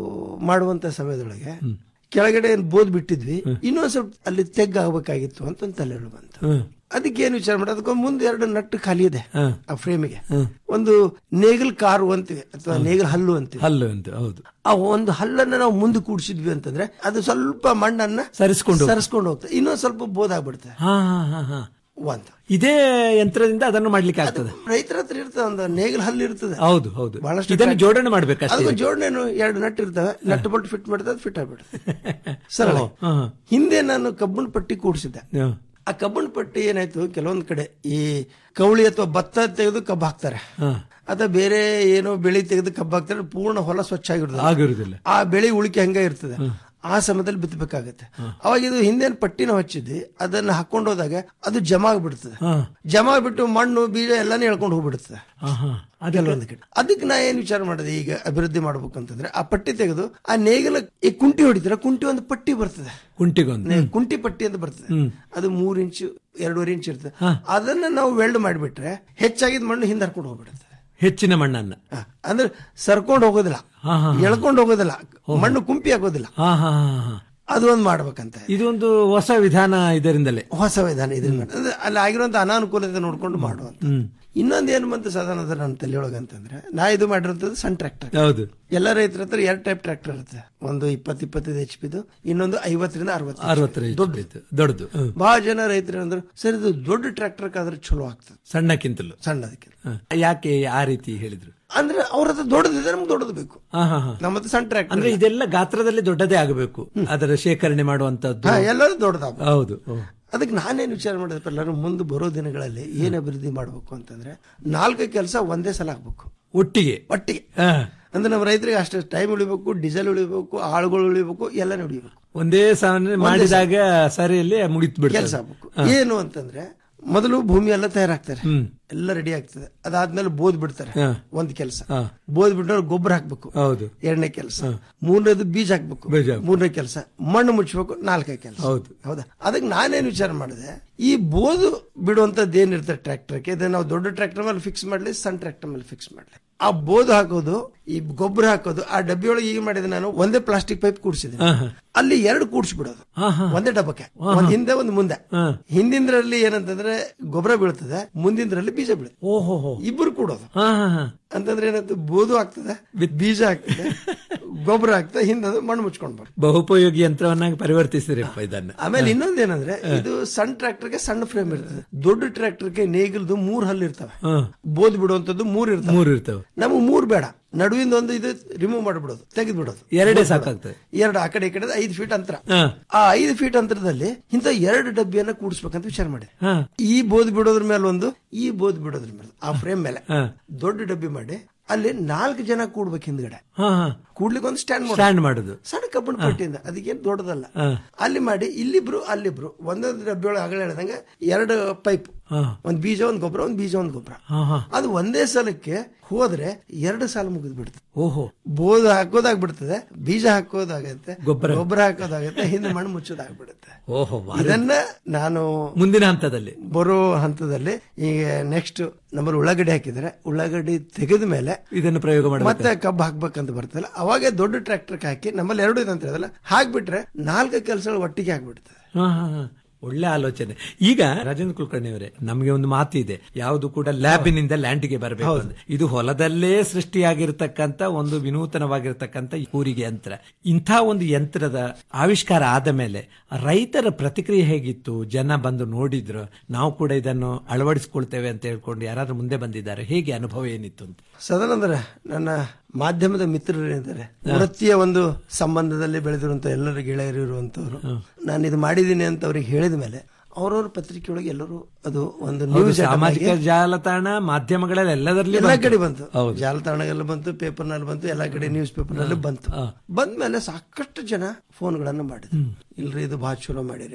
ಮಾಡುವಂತ ಸಮಯದೊಳಗೆ ಕೆಳಗಡೆ ಏನ್ ಬೋದ್ ಬಿಟ್ಟಿದ್ವಿ ಇನ್ನೊಂದ್ ಸ್ವಲ್ಪ ಅಲ್ಲಿ ತೆಗ್ ಆಗ್ಬೇಕಾಗಿತ್ತು ಅಂತ ಒಂದು ತಲೆಗಳು ಬಂತು ಹ್ಮ್. ಅದಕ್ಕೆ ಏನು ವಿಚಾರ ಮಾಡಿ ಅದಕ್ಕೆ ಮುಂದೆ ಎರಡು ನಟ್ಟು ಖಾಲಿ ಇದೆ ಆ ಫ್ರೇಮಿಗೆ ಒಂದು ನೇಗಲ್ ಕಾರು ಅಂತೀವಿ ಅಥವಾ ನೇಗಲ್ ಹಲ್ಲು ಅಂತೀವಿ ಹಲ್ಲು ಅಂತ ಹೌದು ಆ ಒಂದು ಹಲ್ಲನ್ನ ನಾವು ಮುಂದೆ ಕೂಡಿಸಿದ್ವಿ ಅಂತಂದ್ರೆ ಅದು ಸ್ವಲ್ಪ ಮಣ್ಣನ್ನ ಸರಿಸ್ಕೊಂಡು ಹೋಗ್ತದೆ. ಸರಿಸ್ಕೊಂಡು ಹೋಗ್ತದೆ ಇನ್ನೊಂದ್ ಸ್ವಲ್ಪ ಬೋದಾಗ್ಬಿಡುತ್ತೆ ಹಾ ಹಾ ಹಾ ಹಾ ಒಂದು ಇದೇ ಯಂತ್ರದಿಂದ ಅದನ್ನು ಮಾಡ್ಲಿಕ್ಕೆ ಆಗ್ತದೆ ರೈತರ ಹತ್ರ ಇರ್ತದೆ ಒಂದು ನೇಗಲ್ ಹಲ್ಲು ಇರ್ತದೆ ಹೌದು ಹೌದು ಬಹಳಷ್ಟು ಇದನ್ನು ಟ್ರ್ಯಾಕ್- ಜೋಡಣೆ ಮಾಡ್ಬೇಕಷ್ಟೇ ಅದಕ್ಕೆ ಜೋಡಣೆನು ಎರಡು ನಟ್ ಇರ್ತವೆ ನಟ್ ಬೋಲ್ಟ್ ಫಿಟ್ ಮಾಡಿದ್ರೆ ಅದು ಫಿಟ್ ಆಗ್ಬಿಡುತ್ತೆ ಸರಳ ಓ, ಹಾ, ಹಾ. ಹಿಂದೆ ನಾನು ಕಬ್ಬಣ ಪಟ್ಟಿ ಕೂಡಿಸಿದ್ದೆ ಹಾ. ಆ ಕಬ್ಬಣ ಪಟ್ಟಿ ಏನಾಯ್ತು ಕೆಲವೊಂದ್ ಕಡೆ ಈ ಕವಳಿ ಅಥವಾ ಭತ್ತ ತೆಗೆದು ಕಬ್ಬು ಹಾಕ್ತಾರೆ ಹಾ. ಅಥವಾ ಬೇರೆ ಏನೋ ಬೆಳೆ ತೆಗೆದು ಕಬ್ಬು ಹಾಕ್ತಾರೆ ಪೂರ್ಣ ಹೊಲ ಸ್ವಚ್ಛ ಆಗಿರ್ತದೆ ಆಗಿರುದಿಲ್ಲ ಆ ಬೆಳೆ ಉಳಿಕೆ ಹಂಗೆ ಇರ್ತದೆ ಆ ಸಮಯದಲ್ಲಿ ಬಿತ್ತಬೇಕಾಗತ್ತೆ ಅವಾಗ ಇದು ಹಿಂದೇನ್ ಪಟ್ಟಿ ನಾವು ಹಚ್ಚಿದ್ವಿ ಅದನ್ನ ಹಾಕೊಂಡು ಹೋದಾಗ ಅದು ಜಮಾ ಆಗ್ಬಿಡ್ತದೆ ಹಾ. ಜಮಾ ಆಗ್ಬಿಟ್ಟು ಮಣ್ಣು ಬೀಜ ಎಲ್ಲಾನು ಎಳ್ಕೊಂಡು ಹೋಗ್ಬಿಡುತ್ತೆ ಹಾ, ಹಾ. ಕೆಲವೊಂದು ಕಡೆ ಅದಕ್ಕೆ ನಾ ಏನ್ ವಿಚಾರ ಮಾಡಿದೆ ಈಗ ಅಭಿವೃದ್ಧಿ ಮಾಡ್ಬೇಕು ಅಂತಂದ್ರೆ ಆ ಪಟ್ಟಿ ತೆಗೆದು ಆ ನೇಗಿಲ ಈ ಕುಂಟಿ ಹೊಡಿತಾರೆ ಕುಂಟಿ ಒಂದು ಪಟ್ಟಿ ಬರ್ತದೆ ಕುಂಟಿಗೊಂದು ನೇ- ಕುಂಟಿ ಪಟ್ಟಿ ಅಂತ ಬರ್ತದೆ ಅದು ಮೂರ್ ಇಂಚು ಎರಡೂವರೆ ಇಂಚ್ ಇರ್ತದೆ ಅದನ್ನ ನಾವು ವೆಲ್ಡ್ ಮಾಡಿಬಿಟ್ರೆ ಹೆಚ್ಚಾಗಿದ್ ಮಣ್ಣು ಹಿಂದೆ ಹರ್ಕೊಂಡು ಹೋಗ್ಬಿಡುತ್ತೆ ಹೆಚ್ಚಿನ ಮಣ್ಣನ್ನ ಹ. ಅಂದ್ರೆ ಸರ್ಕೊಂಡು ಹೋಗೋದಿಲ್ಲ ಹಾ, ಹಾ, ಹಾ. ಎಳ್ಕೊಂಡು ಹೋಗೋದಿಲ್ಲ ಮಣ್ಣು ಕುಂಪಿ ಆಗೋದಿಲ್ಲ ಹಾ ಹಾ ಹಾ ಹಾ ಅದು ಒಂದು ಮಾಡ್ಬೇಕಂತ ಇದೊಂದು ಹೊಸ ವಿಧಾನ ಇದರಿಂದಲೇ ಹೊಸ ವಿಧಾನ ಇದನ್ನ ಅಂದ್ರೆ ಅಲ್ಲಿ ಆಗಿರುವಂತ ಅನಾನುಕೂಲತೆ ನೋಡ್ಕೊಂಡು ಮಾಡುವಂತ ಹ್ಮ್ ಇನ್ನೊಂದ್ ಏನ್ ಬಂತು ಸಾಧಾರಣ ನನ್ನ ತಲೆಯೊಳಗೆ ಅಂತಂದ್ರೆ ನಾ ಇದು ಮಾಡಿರೋಂಥದ್ದು ಸಣ್ಣ ಟ್ರ್ಯಾಕ್ಟರ್ ಹೌದು ಎಲ್ಲ ರೈತರ ಹತ್ರ ಎರಡು ಟೈಪ್ ಟ್ರ್ಯಾಕ್ಟರ್ ಇರುತ್ತೆ ಒಂದು ಇಪ್ಪತ್ತು ಇಪ್ಪತ್ತೈದು ಎಚ್ ಪಿದು ಇನ್ನೊಂದು ಐವತ್ತರಿಂದ ಅರವತ್ತು ಅರವತ್ತರ ದೊಡ್ಡದು ದೊಡ್ಡದು ಹ್ಮ್. ಬಹಳ ಜನ ರೈತರು ಅಂದ್ರೆ ಸರ್ ಇದು ದೊಡ್ಡ ಟ್ರ್ಯಾಕ್ಟರ್ ಆದ್ರೆ ಚಲೋ ಆಗ್ತದೆ ಸಣ್ಣಕ್ಕಿಂತಲೂ ಸಣ್ಣದಕ್ಕೆ ಹ. ಯಾಕೆ ಆ ರೀತಿ ಹೇಳಿದ್ರು ಅಂದ್ರೆ ಅವ್ರ ಹತ್ರ ದೊಡ್ಡದಿದೆ ನಮ್ಗೆ ದೊಡ್ಡದು ಬೇಕು ಹಾ ಹಾ ಹಾ ನಮ್ಮ ಹತ್ರ ಸಣ್ಣ ಟ್ರ್ಯಾಕ್ಟರ್ ಅಂದ್ರೆ ಇದೆಲ್ಲ ಗಾತ್ರದಲ್ಲಿ ದೊಡ್ಡದೇ ಆಗಬೇಕು ಅದರ ಶೇಖರಣೆ ಮಾಡುವಂತದ್ದು ಎಲ್ಲರೂ ದೊಡ್ಡದಾಗ ಹೌದು ಓ. ಅದಕ್ಕೆ ನಾನೇನು ವಿಚಾರ ಮಾಡಿದ್ರೆ ಎಲ್ಲರೂ ಮುಂದೆ ಬರೋ ದಿನಗಳಲ್ಲಿ ಏನ್ ಅಭಿವೃದ್ಧಿ ಮಾಡಬೇಕು ಅಂತಂದ್ರೆ ನಾಲ್ಕು ಕೆಲಸ ಒಂದೇ ಸಲ ಆಗ್ಬೇಕು ಒಟ್ಟಿಗೆ ಒಟ್ಟಿಗೆ ಹಾ. ಅಂದ್ರೆ ನಮ್ಮ ರೈತರಿಗೆ ಅಷ್ಟು ಟೈಮ್ ಉಳಿಬೇಕು ಡೀಸೆಲ್ ಉಳಿಬೇಕು ಆಳುಗಳು ಉಳಿಬೇಕು ಎಲ್ಲಾನು ಉಳಿಬೇಕು ಒಂದೇ ಸಾಮಾನ್ಯ ಮಾಡಿದಾಗ ಸರಿಯಲ್ಲಿ ಮುಗಿತು ಬಿಡ್ತದೆ ಕೆಲಸ ಆಗ್ಬೇಕು ಏನು ಅಂತಂದ್ರೆ ಮೊದಲು ಭೂಮಿ ಎಲ್ಲ ತಯಾರಾಗ್ತಾರೆ ಹ್ಮ್. ಎಲ್ಲ ರೆಡಿ ಆಗ್ತದೆ ಅದಾದ್ಮೇಲೆ ಬೋದ್ ಬಿಡ್ತಾರೆ ಹಾ. ಒಂದ್ ಕೆಲಸ ಹಾ. ಬೋದ್ ಬಿಟ್ಟವ್ರು ಗೊಬ್ಬರ ಹಾಕ್ಬೇಕು ಹೌದು ಎರಡನೇ ಕೆಲಸ ಮೂರನೇದು ಬೀಜ ಹಾಕ್ಬೇಕು ಬೀಜ ಹಾಕ್ಬೇಕು. ಮೂರನೇ ಕೆಲಸ ಮಣ್ಣು ಮುಚ್ಚಬೇಕು ನಾಲ್ಕನೇ ಕೆಲಸ ಹೌದು. ಹೌದಾ ಅದಕ್ಕೆ ನಾನೇನು ವಿಚಾರ ಮಾಡಿದೆ ಈ ಬೋದು ಬಿಡುವಂತದ್ದು ಏನಿರ್ತದೆ ಟ್ರ್ಯಾಕ್ಟರ್ಗೆ ಇದನ್ನ ನಾವು ದೊಡ್ಡ ಟ್ರ್ಯಾಕ್ಟರ್ ಮೇಲೆ ಫಿಕ್ಸ್ ಮಾಡ್ಲಿ ಸಣ್ಣ ಟ್ರ್ಯಾಕ್ಟರ್ ಮೇಲೆ ಫಿಕ್ಸ್ ಮಾಡ್ಲಿ ಆ ಬೋದು ಹಾಕೋದು ಈ ಗೊಬ್ಬರ ಹಾಕೋದು ಆ ಡಬ್ಬಿ ಒಳಗೆ ಈಗ ಮಾಡಿದೆ ನಾನು ಒಂದೇ ಪ್ಲಾಸ್ಟಿಕ್ ಪೈಪ್ ಕೂಡಿಸಿದ್ದೀನಿ ಹಾ, ಹಾ. ಅಲ್ಲಿ ಎರಡು ಕೂಡಿಸ್ಬಿಡೋದು ಹಾ, ಹಾ. ಒಂದೇ ಡಬ್ಬಕ್ಕೆ ಒಂದ್ ಹಿಂದೆ ಒಂದು ಮುಂದೆ ಹಾ. ಹಿಂದಿಂದ್ರಲ್ಲಿ ಏನಂತಂದ್ರೆ ಗೊಬ್ಬರ ಬೀಳ್ತದೆ ಮುಂದಿಂದ್ರಲ್ಲಿ ಬೀಜ ಬೀಳುತ್ತೆ ಓಹೋ ಹೋ ಇಬ್ಬರು ಕೂಡೋದು ಹಾ ಹಾ ಹಾ ಅಂತಂದ್ರೆ ಏನಾಯ್ತು ಬೋದು ಆಗ್ತದೆ ಬೀಜ ಆಗ್ತದೆ ಗೊಬ್ಬರ ಆಗ್ತದೆ ಹಿಂದೆ ಮಣ್ಣು ಮುಚ್ಕೊಂಡು ಬರ್ತದೆ ಬಹುಪಯೋಗಿ ಯಂತ್ರವನ್ನಾಗಿ ಪರಿವರ್ತಿಸಿರಪ್ಪ ಇದನ್ನ ಆಮೇಲೆ ಇನ್ನೊಂದೇನಂದ್ರೆ ಇದು ಸಣ್ಣ ಟ್ರ್ಯಾಕ್ಟರ್ಗೆ ಸಣ್ಣ ಫ್ರೇಮ್ ಇರ್ತದೆ ದೊಡ್ಡ ಟ್ರ್ಯಾಕ್ಟರ್ಗೆ ನೇಗಿಲ್ದು ಮೂರ್ ಹಲ್ಲು ಇರ್ತವೆ ಹಾ. ಬೋದ್ ಬಿಡುವಂತದ್ದು ಮೂರ್ ಇರ್ತವೆ ಮೂರು ಇರ್ತವೆ ನಮಗೆ ಮೂರ್ ಬೇಡ ನಡುವಿಂದ ಒಂದು ಇದು ರಿಮೂವ್ ಮಾಡಿಬಿಡೋದು ತೆಗೆದು ಬಿಡೋದು ಎರಡೇ ಸಾಕಾಗ್ತದೆ ಎರಡು ಆ ಕಡೆ ಈ ಕಡೆ ಐದು ಫೀಟ್ ಅಂತರ ಹಾ. ಆ ಐದು ಫೀಟ್ ಅಂತರದಲ್ಲಿ ಇಂಥ ಎರಡು ಡಬ್ಬಿಯನ್ನ ಕೂಡಿಸ್ಬೇಕಂತ ವಿಚಾರ ಮಾಡಿ ಹಾ. ಈ ಬೋದ್ ಬಿಡೋದ್ರ ಮೇಲೆ ಒಂದು ಈ ಬೋದ್ ಬಿಡೋದ್ರ ಮೇಲೆ ಆ ಫ್ರೇಮ್ ಮೇಲೆ ಹಾ. ದೊಡ್ಡ ಡಬ್ಬಿ ಮಾಡಿ ಅಲ್ಲಿ ನಾಲ್ಕು ಜನ ಕೂಡ್ಬೇಕು ಹಿಂದ್ಗಡೆ ಹಾ ಹಾ ಕೂಡ್ಲಿಕ್ಕೆ ಒಂದು ಸ್ಟ್ಯಾಂಡ್ ಸ್ಟ್ಯಾಂಡ್ ಮಾಡುದು ಸಣ್ಣ ಕಬ್ಬಣ ಪಟ್ಟಿಯಿಂದ ಅದಕ್ಕೇನು ದೊಡ್ಡದಲ್ಲ ಹಾ. ಅಲ್ಲಿ ಮಾಡಿ ಇಲ್ಲಿಬ್ರು ಅಲ್ಲಿಬ್ರು ಒಂದೊಂದು ಡಬ್ಬಿ ಒಳಗೆ ಆಗಲೇ ಹೇಳ್ದಂಗೆ ಎರಡು ಪೈಪ್ ಹಾ. ಒಂದ್ ಬೀಜ ಒಂದ್ ಗೊಬ್ಬರ ಒಂದ್ ಬೀಜ ಒಂದ್ ಗೊಬ್ಬರ ಹಾ ಹಾ ಅದು ಒಂದೇ ಸಲಕ್ಕೆ ಹೋದ್ರೆ ಎರಡು ಸಾಲ ಮುಗಿದ್ ಬಿಡ್ತದೆ ಓಹೋ ಬೋದ್ ಹಾಕೋದಾಗ್ಬಿಡ್ತದೆ ಬೀಜ ಹಾಕೋದಾಗತ್ತೆ ಗೊಬ್ಬರ. ಗೊಬ್ಬರ ಹಾಕೋದಾಗತ್ತೆ ಹಿಂದೆ ಮಣ್ಣು ಮುಚ್ಚೋದಾಗ್ಬಿಡುತ್ತೆ ಓಹೋ ಭಾರಿ. ಇದನ್ನ ನಾನು ಮುಂದಿನ ಹಂತದಲ್ಲಿ ಬರೋ ಹಂತದಲ್ಲಿ ಈಗ ನೆಕ್ಸ್ಟ್ ನಮ್ಮಲ್ಲಿ ಉಳ್ಳಾಗಡ್ಡಿ ಹಾಕಿದ್ರೆ ಉಳ್ಳಾಗಡ್ಡಿ ತೆಗೆದ ಮೇಲೆ ಇದನ್ನು ಪ್ರಯೋಗ ಮಾಡಬೇಕು ಮತ್ತೆ ಕಬ್ಬು ಹಾಕ್ಬೇಕಂತ ಬರ್ತಲ್ಲ ಅವಾಗ ದೊಡ್ಡ ಟ್ರ್ಯಾಕ್ಟರ್ ಹಾಕಿ ನಮ್ಮಲ್ಲಿ ಎರಡು ಇದೆ ಅಂತ ಹೇಳಿದಲ್ಲ ಹಾಕ್ಬಿಟ್ರೆ ನಾಲ್ಕು ಕೆಲಸಗಳು ಒಟ್ಟಿಗೆ ಆಗ್ಬಿಡ್ತದೆ ಹಾ, ಹಾ, ಹಾ. ಒಳ್ಳೆ ಆಲೋಚನೆ ಈಗ ರಾಜೇಂದ್ರ ಕುಲಕರ್ಣಿ ಅವರೇ ನಮಗೆ ಒಂದು ಮಾತು ಇದೆ ಯಾವುದು ಕೂಡ ಲ್ಯಾಬಿನಿಂದ ಲ್ಯಾಂಡ್ಗೆ ಬರಬೇಕು ಅಂತ ಇದು ಹೊಲದಲ್ಲೇ ಸೃಷ್ಟಿಯಾಗಿರ್ತಕ್ಕಂತ ಒಂದು ವಿನೂತನವಾಗಿರ್ತಕ್ಕಂಥ ಕೂರಿಗೆ ಯಂತ್ರ ಇಂಥ ಒಂದು ಯಂತ್ರದ ಆವಿಷ್ಕಾರ ಆದ ಮೇಲೆ ರೈತರ ಪ್ರತಿಕ್ರಿಯೆ ಹೇಗಿತ್ತು ಜನ ಬಂದು ನೋಡಿದ್ರು ನಾವು ಕೂಡ ಇದನ್ನು ಅಳವಡಿಸಿಕೊಳ್ತೇವೆ ಅಂತ ಹೇಳ್ಕೊಂಡು ಯಾರಾದ್ರೂ ಮುಂದೆ ಬಂದಿದ್ದಾರೆ ಹೇಗೆ ಅನುಭವ ಏನಿತ್ತು ಅಂತ ಸದಾನಂದ್ರ ನನ್ನ ಮಾಧ್ಯಮದ ಮಿತ್ರರು ಏನಿದ್ದಾರೆ ವೃತ್ತಿಯ ಒಂದು ಸಂಬಂಧದಲ್ಲಿ ಬೆಳೆದಿರುವಂತ ಎಲ್ಲರ ಗೆಳೆಯರು ಇರುವಂತವ್ರು ನಾನು ಇದು ಮಾಡಿದ್ದೀನಿ ಅಂತ ಅವ್ರಿಗೆ ಹೇಳಿದ ಮೇಲೆ ಅವ್ರವ್ರ ಪತ್ರಿಕೆ ಒಳಗೆ ಎಲ್ಲರೂ ಅದು ಒಂದು ಹೌದು, ನ್ಯೂಸ್ ಸಾಮಾಜಿಕ ಜಾಲತಾಣ ಮಾಧ್ಯಮಗಳಲ್ಲಿ ಎಲ್ಲದರಲ್ಲಿ ಎಲ್ಲ ಬಂತು. ಕಡೆ ಬಂತು ಹೌದು ಜಾಲತಾಣಗೆಲ್ಲ ಬಂತು ಪೇಪರ್ ನಲ್ಲಿ ಬಂತು ಎಲ್ಲಾ ಕಡೆ ನ್ಯೂಸ್ ಪೇಪರ್ ನಲ್ಲಿ ಬಂತು ಬಂದ್ಮೇಲೆ ಸಾಕಷ್ಟು ಜನ ಫೋನ್ಗಳನ್ನ ಮಾಡಿದ್ರು ಇಲ್ರಿ ಇದು ಬಹಳ ಚಲೋ ಮಾಡಿರಿ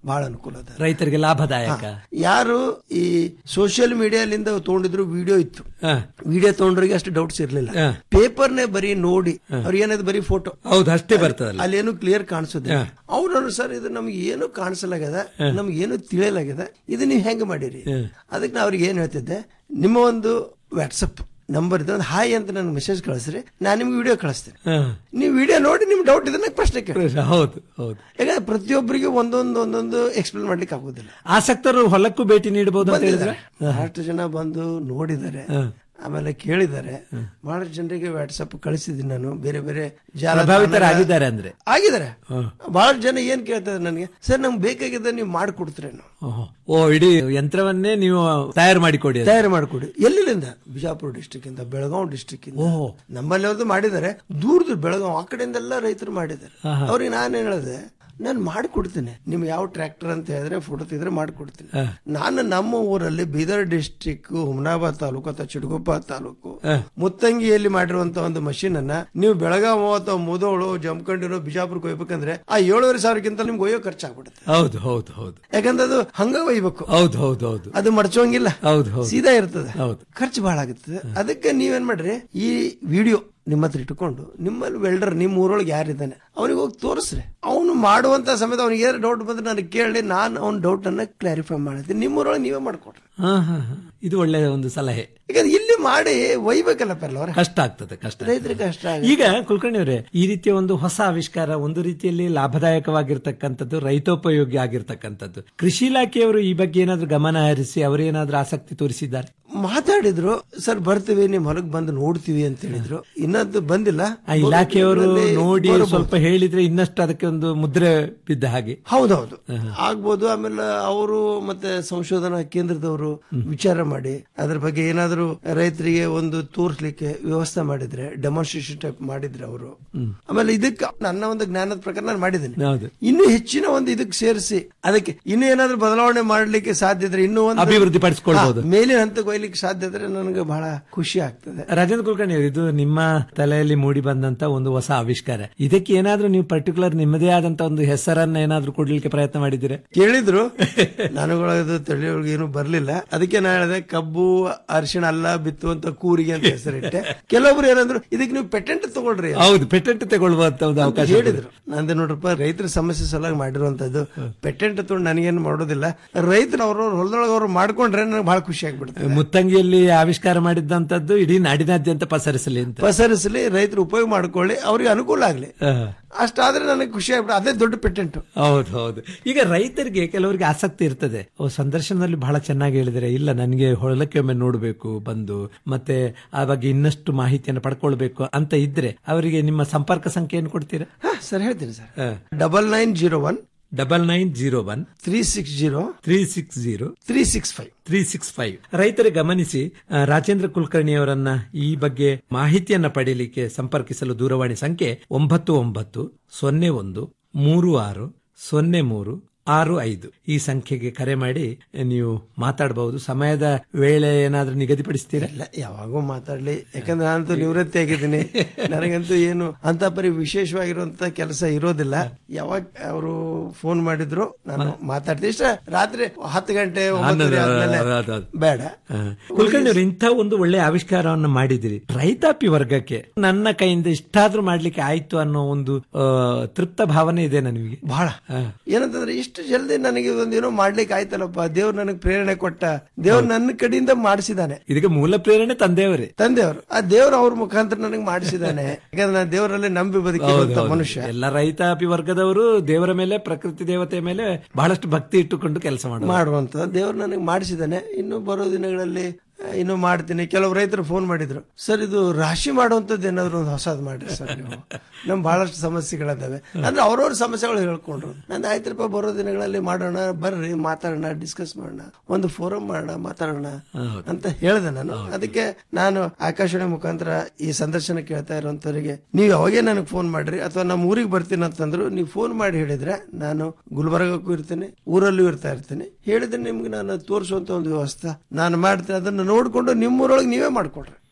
ಬಹಳ ಅನುಕೂಲ ಅದ ರೈತರಿಗೆ ಲಾಭದಾಯಕ ಯಾರು ಈ ಸೋಷಿಯಲ್ ಮೀಡಿಯಾಲಿಂದ ತಗೊಂಡಿದ್ರು ವಿಡಿಯೋ ಇತ್ತು ಹ. ವಿಡಿಯೋ ತಗೊಂಡ್ರಿಗೆ ಅಷ್ಟು ಡೌಟ್ಸ್ ಇರ್ಲಿಲ್ಲ ಹ. ಪೇಪರ್ನೇ ಬರೀ ನೋಡಿ ಅವ್ರಿಗೆ ಏನದು ಬರೀ ಫೋಟೋ ಹೌದು ಅಷ್ಟೇ ಬರ್ತದಲ್ಲ ಅಲ್ಲಿ ಏನು ಕ್ಲಿಯರ್ ಕಾಣಿಸೋದಿಲ್ಲ ಹ. ಅವ್ರು ಸರ್ ಇದು ನಮ್ಗೆ ಏನು ಕಾಣಿಸಲಾಗ್ಯದ ನಮ್ಗೆ ಏನು ತಿಳಿಯಲಾಗ್ಯದ ಇದು ನೀವು ಹೆಂಗ್ ಮಾಡಿರಿ ಅದಕ್ಕೆ ನಾ ಅವ್ರಿಗೆ ಏನ್ ಹೇಳ್ತಿದ್ದೆ ನಿಮ್ಮ ಒಂದು ವಾಟ್ಸಪ್ ನಂಬರ್ ಇದೆ ಒಂದು ಹಾಯ್ ಅಂತ ನನಗೆ ಮೆಸೇಜ್ ಕಳಿಸ್ರಿ ನಾನು ನಿಮ್ಗೆ ವಿಡಿಯೋ ಕಳಿಸ್ತೇನೆ ಹ. ನೀವು ವಿಡಿಯೋ ನೋಡಿ ನಿಮ್ ಡೌಟ್ ಇದೆ ನಂಗೆ ಪ್ರಶ್ನೆ ಕೇಳಿ ಹೌದು ಹೌದು ಯಾಕಂದ್ರೆ ಪ್ರತಿಯೊಬ್ಬರಿಗೆ ಒಂದೊಂದು ಒಂದೊಂದು ಎಕ್ಸ್ಪ್ಲೇನ್ ಮಾಡ್ಲಿಕ್ಕೆ ಆಗೋದಿಲ್ಲ ಆಸಕ್ತರು ಹೊಲಕ್ಕೂ ಭೇಟಿ ನೀಡಬಹುದು ಅಂತ ಹೇಳಿದ್ರೆ ಬಂದಿದ್ದಾರೆ ಬಹಳಷ್ಟು ಜನ ಬಂದು ನೋಡಿದ್ದಾರೆ ಆಮೇಲೆ ಕೇಳಿದ್ದಾರೆ ಬಹಳಷ್ಟು ಜನರಿಗೆ ವಾಟ್ಸಪ್ ಕಳಿಸಿದ್ದೀನಿ ನಾನು ಬೇರೆ ಬೇರೆ ಪ್ರಭಾವಿತರಾಗಿದ್ದಾರೆ ಅಂದ್ರೆ ಆಗಿದ್ದಾರೆ ಬಹಳಷ್ಟು ಜನ ಏನ್ ಕೇಳ್ತಾರೆ ನನಗೆ ಸರ್ ನಮ್ಗೆ ಬೇಕಾಗಿದ್ದ ನೀವು ಮಾಡಿಕೊಡ್ತೀರೇನು ಓಹೋ. ಓ ಇಡೀ ಯಂತ್ರವನ್ನೇ ನೀವು ತಯಾರು ಮಾಡಿಕೊಡಿ ಅಂತ. ತಯಾರು ಮಾಡಿಕೊಡಿ ಎಲ್ಲಿಂದ ಬಿಜಾಪುರ ಡಿಸ್ಟಿಕ್ ಇಂದ ಬೆಳಗಾವಿ ಡಿಸ್ಟಿಕ್ ಇಂದ ನಮ್ಮಲ್ಲಿ ಅವ್ರದ್ದು ಮಾಡಿದ್ದಾರೆ ದೂರದ ಬೆಳಗಾವಿ ಆ ಕಡೆಯಿಂದೆಲ್ಲ ರೈತರು ಮಾಡಿದ್ದಾರೆ ಅವ್ರಿಗೆ ನಾನು ಹೇಳಿದೆ ನಾನು ಮಾಡಿಕೊಡ್ತೀನಿ ನಿಮ್ಗೆ ಯಾವ ಟ್ರ್ಯಾಕ್ಟರ್ ಅಂತ ಹೇಳಿದ್ರೆ ಫೋಟೋ ತೆಗೆದ್ರೆ ಮಾಡಿಕೊಡ್ತೀನಿ ನಾನು ನಮ್ಮ ಊರಲ್ಲಿ ಬೀದರ್ ಡಿಸ್ಟಿಕ್ ಹುಮನಾಬಾದ್ ತಾಲೂಕು ಅಥವಾ ಚಿಡಗೊಪ್ಪ ತಾಲೂಕು ಮುತ್ತಂಗಿಯಲ್ಲಿ ಮಾಡಿರುವಂತ ಒಂದು ಮಷೀನ್ ಅನ್ನ ನೀವು ಬೆಳಗಾವಿ ಅಥವಾ ಮುದೋಳು ಜಮಖಂಡಿರೋ ಬಿಜಾಪುರಕ್ಕೆ ಹೋಗ್ಬೇಕಂದ್ರೆ ಆ ಏಳುವರೆ ಸಾವಿರಕ್ಕಿಂತ ನಿಮ್ಗೆ ಒಯ್ಯೋ ಖರ್ಚಾಗ್ಬಿಡುತ್ತೆ ಹೌದು ಹೌದು ಹೌದು ಯಾಕಂದ್ರೆ ಅದು ಹಂಗ ಒಯ್ಬೇಕು ಹೌದು ಹೌದು ಹೌದು ಅದು ಮಡಚೋಂಗಿಲ್ಲ ಹೌದು ಹೌದು ಸೀದಾ ಇರ್ತದೆ ಹೌದು ಖರ್ಚು ಬಹಳ ಆಗುತ್ತದೆ ಅದಕ್ಕೆ ನೀವೇನ್ ಮಾಡ್ರಿ ಈ ವಿಡಿಯೋ ನಿಮ್ಮ ಹತ್ರ ಇಟ್ಕೊಂಡು ನಿಮ್ಮಲ್ಲಿ ವೆಲ್ಡರ್ ನಿಮ್ಮ ಊರೊಳಗೆ ಯಾರಿದ್ದಾನೆ ಅವನಿಗೆ ಹೋಗಿ ತೋರಿಸ್ರಿ ಅವನು ಮಾಡುವಂತ ಸಮಯದ ಅವ್ನಿಗೆ ಏನಾದ್ರು ಡೌಟ್ ಬಂದ್ರೆ ನನಗೆ ಕೇಳಿ ನಾನು ಅವ್ನ ಡೌಟ್ ಅನ್ನ ಕ್ಲಾರಿಫೈ ಮಾಡ್ತೀನಿ ನಿಮ್ಮ ಊರೊಳಗೆ ನೀವೇ ಮಾಡ್ಕೊಡ್ರಿ ಹಾ ಹಾ ಹಾ. ಇದು ಒಳ್ಳೆಯ ಒಂದು ಸಲಹೆ ಯಾಕಂದ್ರೆ ಇಲ್ಲಿ ಮಾಡಿ ಒಯ್ಬೇಕಲ್ಲಪ್ಪ ಎಲ್ಲವರ ಕಷ್ಟ ಆಗ್ತದೆ ಕಷ್ಟ ರೈತರಿಗೆ ಕಷ್ಟ ಆಗುತ್ತೆ. ಈಗ ಕುಲಕರ್ಣಿ ಅವರೇ ಈ ರೀತಿಯ ಒಂದು ಹೊಸ ಆವಿಷ್ಕಾರ ಒಂದು ರೀತಿಯಲ್ಲಿ ಲಾಭದಾಯಕವಾಗಿರ್ತಕ್ಕಂಥದ್ದು ರೈತೋಪಯೋಗಿ ಆಗಿರ್ತಕ್ಕಂಥದ್ದು ಕೃಷಿ ಇಲಾಖೆಯವರು ಈ ಬಗ್ಗೆ ಏನಾದ್ರೂ ಗಮನ ಹರಿಸಿ ಅವರೇನಾದ್ರೂ ಆಸಕ್ತಿ ತೋರಿಸಿದ್ದಾರೆ ಮಾತಾಡಿದ್ರು ಸರ್ ಬರ್ತೀವಿ ನಿಮ್ ಹೊಲಗ್ ಬಂದು ನೋಡ್ತೀವಿ ಅಂತ ಹೇಳಿದ್ರು ಇನ್ನದ್ದು ಬಂದಿಲ್ಲ ಆ ಇಲಾಖೆಯವರು ಬಹುತೇಕ ನೋಡಿ ಬರ್ಬೋದು. ಸ್ವಲ್ಪ ಹೇಳಿದ್ರೆ ಇನ್ನಷ್ಟು ಅದಕ್ಕೆ ಒಂದು ಮುದ್ರೆ ಬಿದ್ದ ಹಾಗೆ ಹೌದೌದು ಆಗ್ಬೋದು ಆಮೇಲೆ ಅವರು ಮತ್ತೆ ಸಂಶೋಧನಾ ಕೇಂದ್ರದವರು ವಿಚಾರ ಮಾಡಿ ಅದ್ರ ಬಗ್ಗೆ ಏನಾದರೂ ರೈತರಿಗೆ ಒಂದು ತೋರಿಸ್ಲಿಕ್ಕೆ ವ್ಯವಸ್ಥೆ ಮಾಡಿದ್ರೆ ಡೆಮಾನ್ಸ್ಟ್ರೇಷನ್ ಟೈಪ್ ಮಾಡಿದ್ರೆ ಅವರು ಆಮೇಲೆ ಇದಕ್ಕೆ ನನ್ನ ಒಂದು ಜ್ಞಾನದ ಪ್ರಕಾರ ನಾನು ಮಾಡಿದ್ದೀನಿ ಹೌದು ಇನ್ನು ಹೆಚ್ಚಿನ ಒಂದು ಇದಕ್ಕೆ ಸೇರಿಸಿ ಅದಕ್ಕೆ ಇನ್ನು ಏನಾದ್ರೂ ಬದಲಾವಣೆ ಮಾಡ್ಲಿಕ್ಕೆ ಸಾಧ್ಯ ಇದ್ರೆ ಇನ್ನೂ ಒಂದು ಅಭಿವೃದ್ಧಿ ಪಡಿಸ್ಕೊಳ್ಬೋದು. ಹಾ, ಮೇಲಿನ ಹಂತಕ್ಕೆ ಒಯ್ಲಿಕ್ಕೆ ಸಾಧ್ಯ ಇದ್ರೆ ನನಗೆ ಬಹಳ ಖುಷಿ ಆಗ್ತದೆ ರಾಜೇಂದ್ರ ಕುಲಕರ್ಣಿ ಅವರು ಇದು ನಿಮ್ಮ ತಲೆಯಲ್ಲಿ ಮೂಡಿ ಬಂದಂತ ಒಂದು ಹೊಸ ಆವಿಷ್ಕಾರ ಇದಕ್ಕೆ ಏನಾದ್ರೂ ನೀವು ಪರ್ಟಿಕ್ಯುಲರ್ ನಿಮ್ಮದೇ ಆದಂತ ಒಂದು ಹೆಸರನ್ನ ಏನಾದ್ರೂ ಕೊಡ್ಲಿಕ್ಕೆ ಪ್ರಯತ್ನ ಮಾಡಿದ್ದೀರಾ ಕೇಳಿದ್ರು ನನಗೊಳಗದು ತಿಳಿಯೊಳಗೆ ಏನು ಬರ್ಲಿಲ್ಲ ಅದಕ್ಕೆ ನಾ ಹೇಳಿದೆ ಕಬ್ಬು ಅರಿಶಿಣ ಅಲ್ಲ ಬಿತ್ತುವಂತ ಕೂರಿಗೆ ಅಂತ ಹೆಸರಿಟ್ಟೆ ಕೆಲವೊಬ್ರು ಏನಂದ್ರು ಇದಕ್ಕೆ ನೀವು ಪೆಟೆಂಟ್ ತಗೊಳ್ರಿ ಅಂತ. ಹೌದು ಪೇಟೆಂಟ್ ತಗೊಳ್ಳುವಂತ ಒಂದು ಅಂತ ಅವಕಾಶ ಹೇಳಿದ್ರು ನಂದೆ ನೋಡ್ರಪ್ಪ ರೈತರ ಸಮಸ್ಯೆ ಸಲುವಾಗಿ ಮಾಡಿರುವಂತದ್ದು ಪೆಟೆಂಟ್ ತಗೊಂಡು ನನಗೇನು ಮಾಡೋದಿಲ್ಲ ರೈತರು ಅವ್ರವ್ರ ಹೊಲದೊಳಗೆ ಅವ್ರು ಮಾಡ್ಕೊಂಡ್ರೆ ನನಗೆ ಬಹಳ ಖುಷಿ ಆಗ್ಬಿಡುತ್ತೆ ಮುತ್ತಂಗಿಯಲ್ಲಿ ಆವಿಷ್ಕಾರ ಮಾಡಿದಂತದ್ದು ಇಡೀ ನಾಡಿನಾದ್ಯಂತ ಪಸರಿಸಲಿ ಅಂತ ಪಸರಿಸಲಿ ರೈತರು ಉಪಯೋಗ ಮಾಡ್ಕೊಳ್ಳಿ ಅವ್ರಿಗೆ ಅನುಕೂಲ ಆಗ್ಲಿ ಹ. ಅಷ್ಟಾದ್ರೆ ನನಗೆ ಖುಷಿ ಆಗ್ಬಿಡುತ್ತೆ ಅದೇ ದೊಡ್ಡ ಪೆಟೆಂಟ್ ಹೌದು ಹೌದು ಈಗ ರೈತರಿಗೆ ಕೆಲವರಿಗೆ ಆಸಕ್ತಿ ಇರ್ತದೆ ಓ ಸಂದರ್ಶನದಲ್ಲಿ ಬಹಳ ಚೆನ್ನಾಗಿ ಹೇಳಿದರೆ ಇಲ್ಲ ನನಗೆ ಹೊಳಕ್ಕೆ ಒಮ್ಮೆ ನೋಡಬೇಕು ಬಂದು ಮತ್ತೆ ಆ ಬಗ್ಗೆ ಇನ್ನಷ್ಟು ಮಾಹಿತಿಯನ್ನು ಪಡ್ಕೊಳ್ಬೇಕು ಅಂತ ಇದ್ರೆ ಅವರಿಗೆ ನಿಮ್ಮ ಸಂಪರ್ಕ ಸಂಖ್ಯೆಯನ್ನು ಕೊಡ್ತೀರಾ ಸರ್ ಹೇಳ್ತೀನಿ sir double nine zero one double nine zero one three six zero three six zero three six five three six five ರೈತರು ಗಮನಿಸಿ ಆ, ರಾಜೇಂದ್ರ ಕುಲಕರ್ಣಿ ಅವರನ್ನ ಈ ಬಗ್ಗೆ ಮಾಹಿತಿಯನ್ನ ಪಡೆಯಲಿಕ್ಕೆ ಸಂಪರ್ಕಿಸಲು ದೂರವಾಣಿ ಸಂಖ್ಯೆ ಒಂಬತ್ತು ಒಂಬತ್ತು ಸೊನ್ನೆ ಒಂದು ಮೂರು ಆರು ಸೊನ್ನೆ ಮೂರು ಆರು ಐದು ಈ ಸಂಖ್ಯೆಗೆ ಕರೆ ಮಾಡಿ ನೀವು ಮಾತಾಡಬಹುದು ಸಮಯದ ವೇಳೆ ಏನಾದ್ರೂ ನಿಗದಿಪಡಿಸ್ತೀರಾ ಇಲ್ಲ ಯಾವಾಗೂ ಮಾತಾಡ್ಲಿ ಯಾಕಂದ್ರೆ ನಾನಂತೂ ನಿವೃತ್ತಿ ಆಗಿದ್ದೀನಿ ನನಗಂತೂ ಏನು ಅಂತ ಪರಿ ವಿಶೇಷವಾಗಿರುವಂತ ಕೆಲಸ ಇರೋದಿಲ್ಲ ಯಾವಾಗ ಅವರು ಫೋನ್ ಮಾಡಿದ್ರು ನಾನು ಮಾತಾಡ್ತೀನಿ ಇಷ್ಟ ರಾತ್ರಿ ಹತ್ತು ಗಂಟೆ ಒಂಬತ್ತುವರೆ ಆದ್ಮೇಲೆ ಅದು, ಅದು. ಬೇಡ ಆ, ಕುಲಕರ್ಣಿ ಅವರು ಇಂಥ ಒಂದು ಒಳ್ಳೆ ಆವಿಷ್ಕಾರವನ್ನು ಮಾಡಿದಿರಿ ರೈತಾಪಿ ವರ್ಗಕ್ಕೆ ನನ್ನ ಕೈಯಿಂದ ಇಷ್ಟಾದ್ರೂ ಮಾಡ್ಲಿಕ್ಕೆ ಆಯ್ತು ಅನ್ನೋ ಒಂದು ಆ, ತೃಪ್ತ ಭಾವನೆ ಇದೆ ನನಗೆ ಬಹಳ ಏನಂತಂದ್ರೆ ಇಷ್ಟು ಜಲ್ದಿ ನನಗೆ ಒಂದೇನೋ ಮಾಡ್ಲಿಕ್ಕೆ ಆಯ್ತಲ್ಲಪ್ಪ ದೇವ್ರು ನನಗೆ ಪ್ರೇರಣೆ ಕೊಟ್ಟ ದೇವ್ರು ನನ್ನ ಕಡೆಯಿಂದ ಮಾಡಿಸಿದಾನೆ ಇದಕ್ಕೆ ಮೂಲ ಪ್ರೇರಣೆ ತಂದೆಯವರೇ ತಂದೆಯವರು ಆ ದೇವ್ರು ಅವ್ರ ಮುಖಾಂತರ ನನಗೆ ಮಾಡಿಸಿದಾನೆ ಯಾಕಂದ್ರೆ ನಾನು ದೇವರಲ್ಲಿ ನಂಬಿ ಬದುಕಿರುವಂತ ಹೌದು. ಮನುಷ್ಯ ಎಲ್ಲ ರೈತಾಪಿ ವರ್ಗದವರು ದೇವರ ಮೇಲೆ ಪ್ರಕೃತಿ ದೇವತೆ ಮೇಲೆ ಬಹಳಷ್ಟು ಭಕ್ತಿ ಇಟ್ಟುಕೊಂಡು ಕೆಲಸ ಮಾಡುವ ಮಾಡುವಂತ ದೇವ್ರು ನನಗೆ ಮಾಡಿಸಿದಾನೆ ಇನ್ನು ಬರೋ ದಿನಗಳಲ್ಲಿ ಆ, ಇನ್ನು ಮಾಡ್ತೀನಿ ಕೆಲವು ರೈತರು ಫೋನ್ ಮಾಡಿದ್ರು ಸರ್ ಇದು ರಾಶಿ ಮಾಡುವಂತದ್ದು ಏನಾದ್ರು ಒಂದು ಹೊಸದ್ ಮಾಡ್ರಿ ಸರ್ ನೀವು ನಮ್ ಬಹಳಷ್ಟು ಸಮಸ್ಯೆಗಳಿದಾವೆ ಅಂದ್ರೆ ಅವ್ರವ್ರ ಸಮಸ್ಯೆಗಳು ಹೇಳ್ಕೊಂಡ್ರು ನಂದು ಆಯ್ತರಪ್ಪ ಬರೋ ದಿನಗಳಲ್ಲಿ ಮಾಡೋಣ ಬರ್ರಿ ಮಾತಾಡೋಣ ಡಿಸ್ಕಸ್ ಮಾಡೋಣ ಒಂದು ಫೋರಂ ಮಾಡೋಣ ಮಾತಾಡೋಣ ಅಂತ ಹೇಳ್ದೆ ನಾನು ಅದಕ್ಕೆ ನಾನು ಆಕಾಶವಾಣಿ ಮುಖಾಂತರ ಈ ಸಂದರ್ಶನ ಕೇಳ್ತಾ ಇರುವಂತವರಿಗೆ ನೀವು ಯಾವಾಗೇ ನನಗೆ ಫೋನ್ ಮಾಡ್ರಿ ಅಥವಾ ನಮ್ಮ ಊರಿಗೆ ಬರ್ತೀನಿ ಅಂತಂದ್ರು ನೀವು ಫೋನ್ ಮಾಡಿ ಹೇಳಿದ್ರೆ ನಾನು ಗುಲ್ಬರ್ಗಕ್ಕೂ ಇರ್ತೀನಿ ಊರಲ್ಲೂ ಇರ್ತಾ ಇರ್ತೀನಿ ಹೇಳಿದ್ರೆ ನಿಮ್ಗೆ ನಾನು ತೋರಿಸುವಂತ ಒಂದು ವ್ಯವಸ್ಥೆ ನಾನು ಮಾಡ್ತೀನಿ ಅದನ್ನ ನೋಡ್ಕೊಂಡು ನಿಮ್ಮೂರೊಳಗೆ ನೀವೇ ಮಾಡ್ಕೊಡ್ರಿ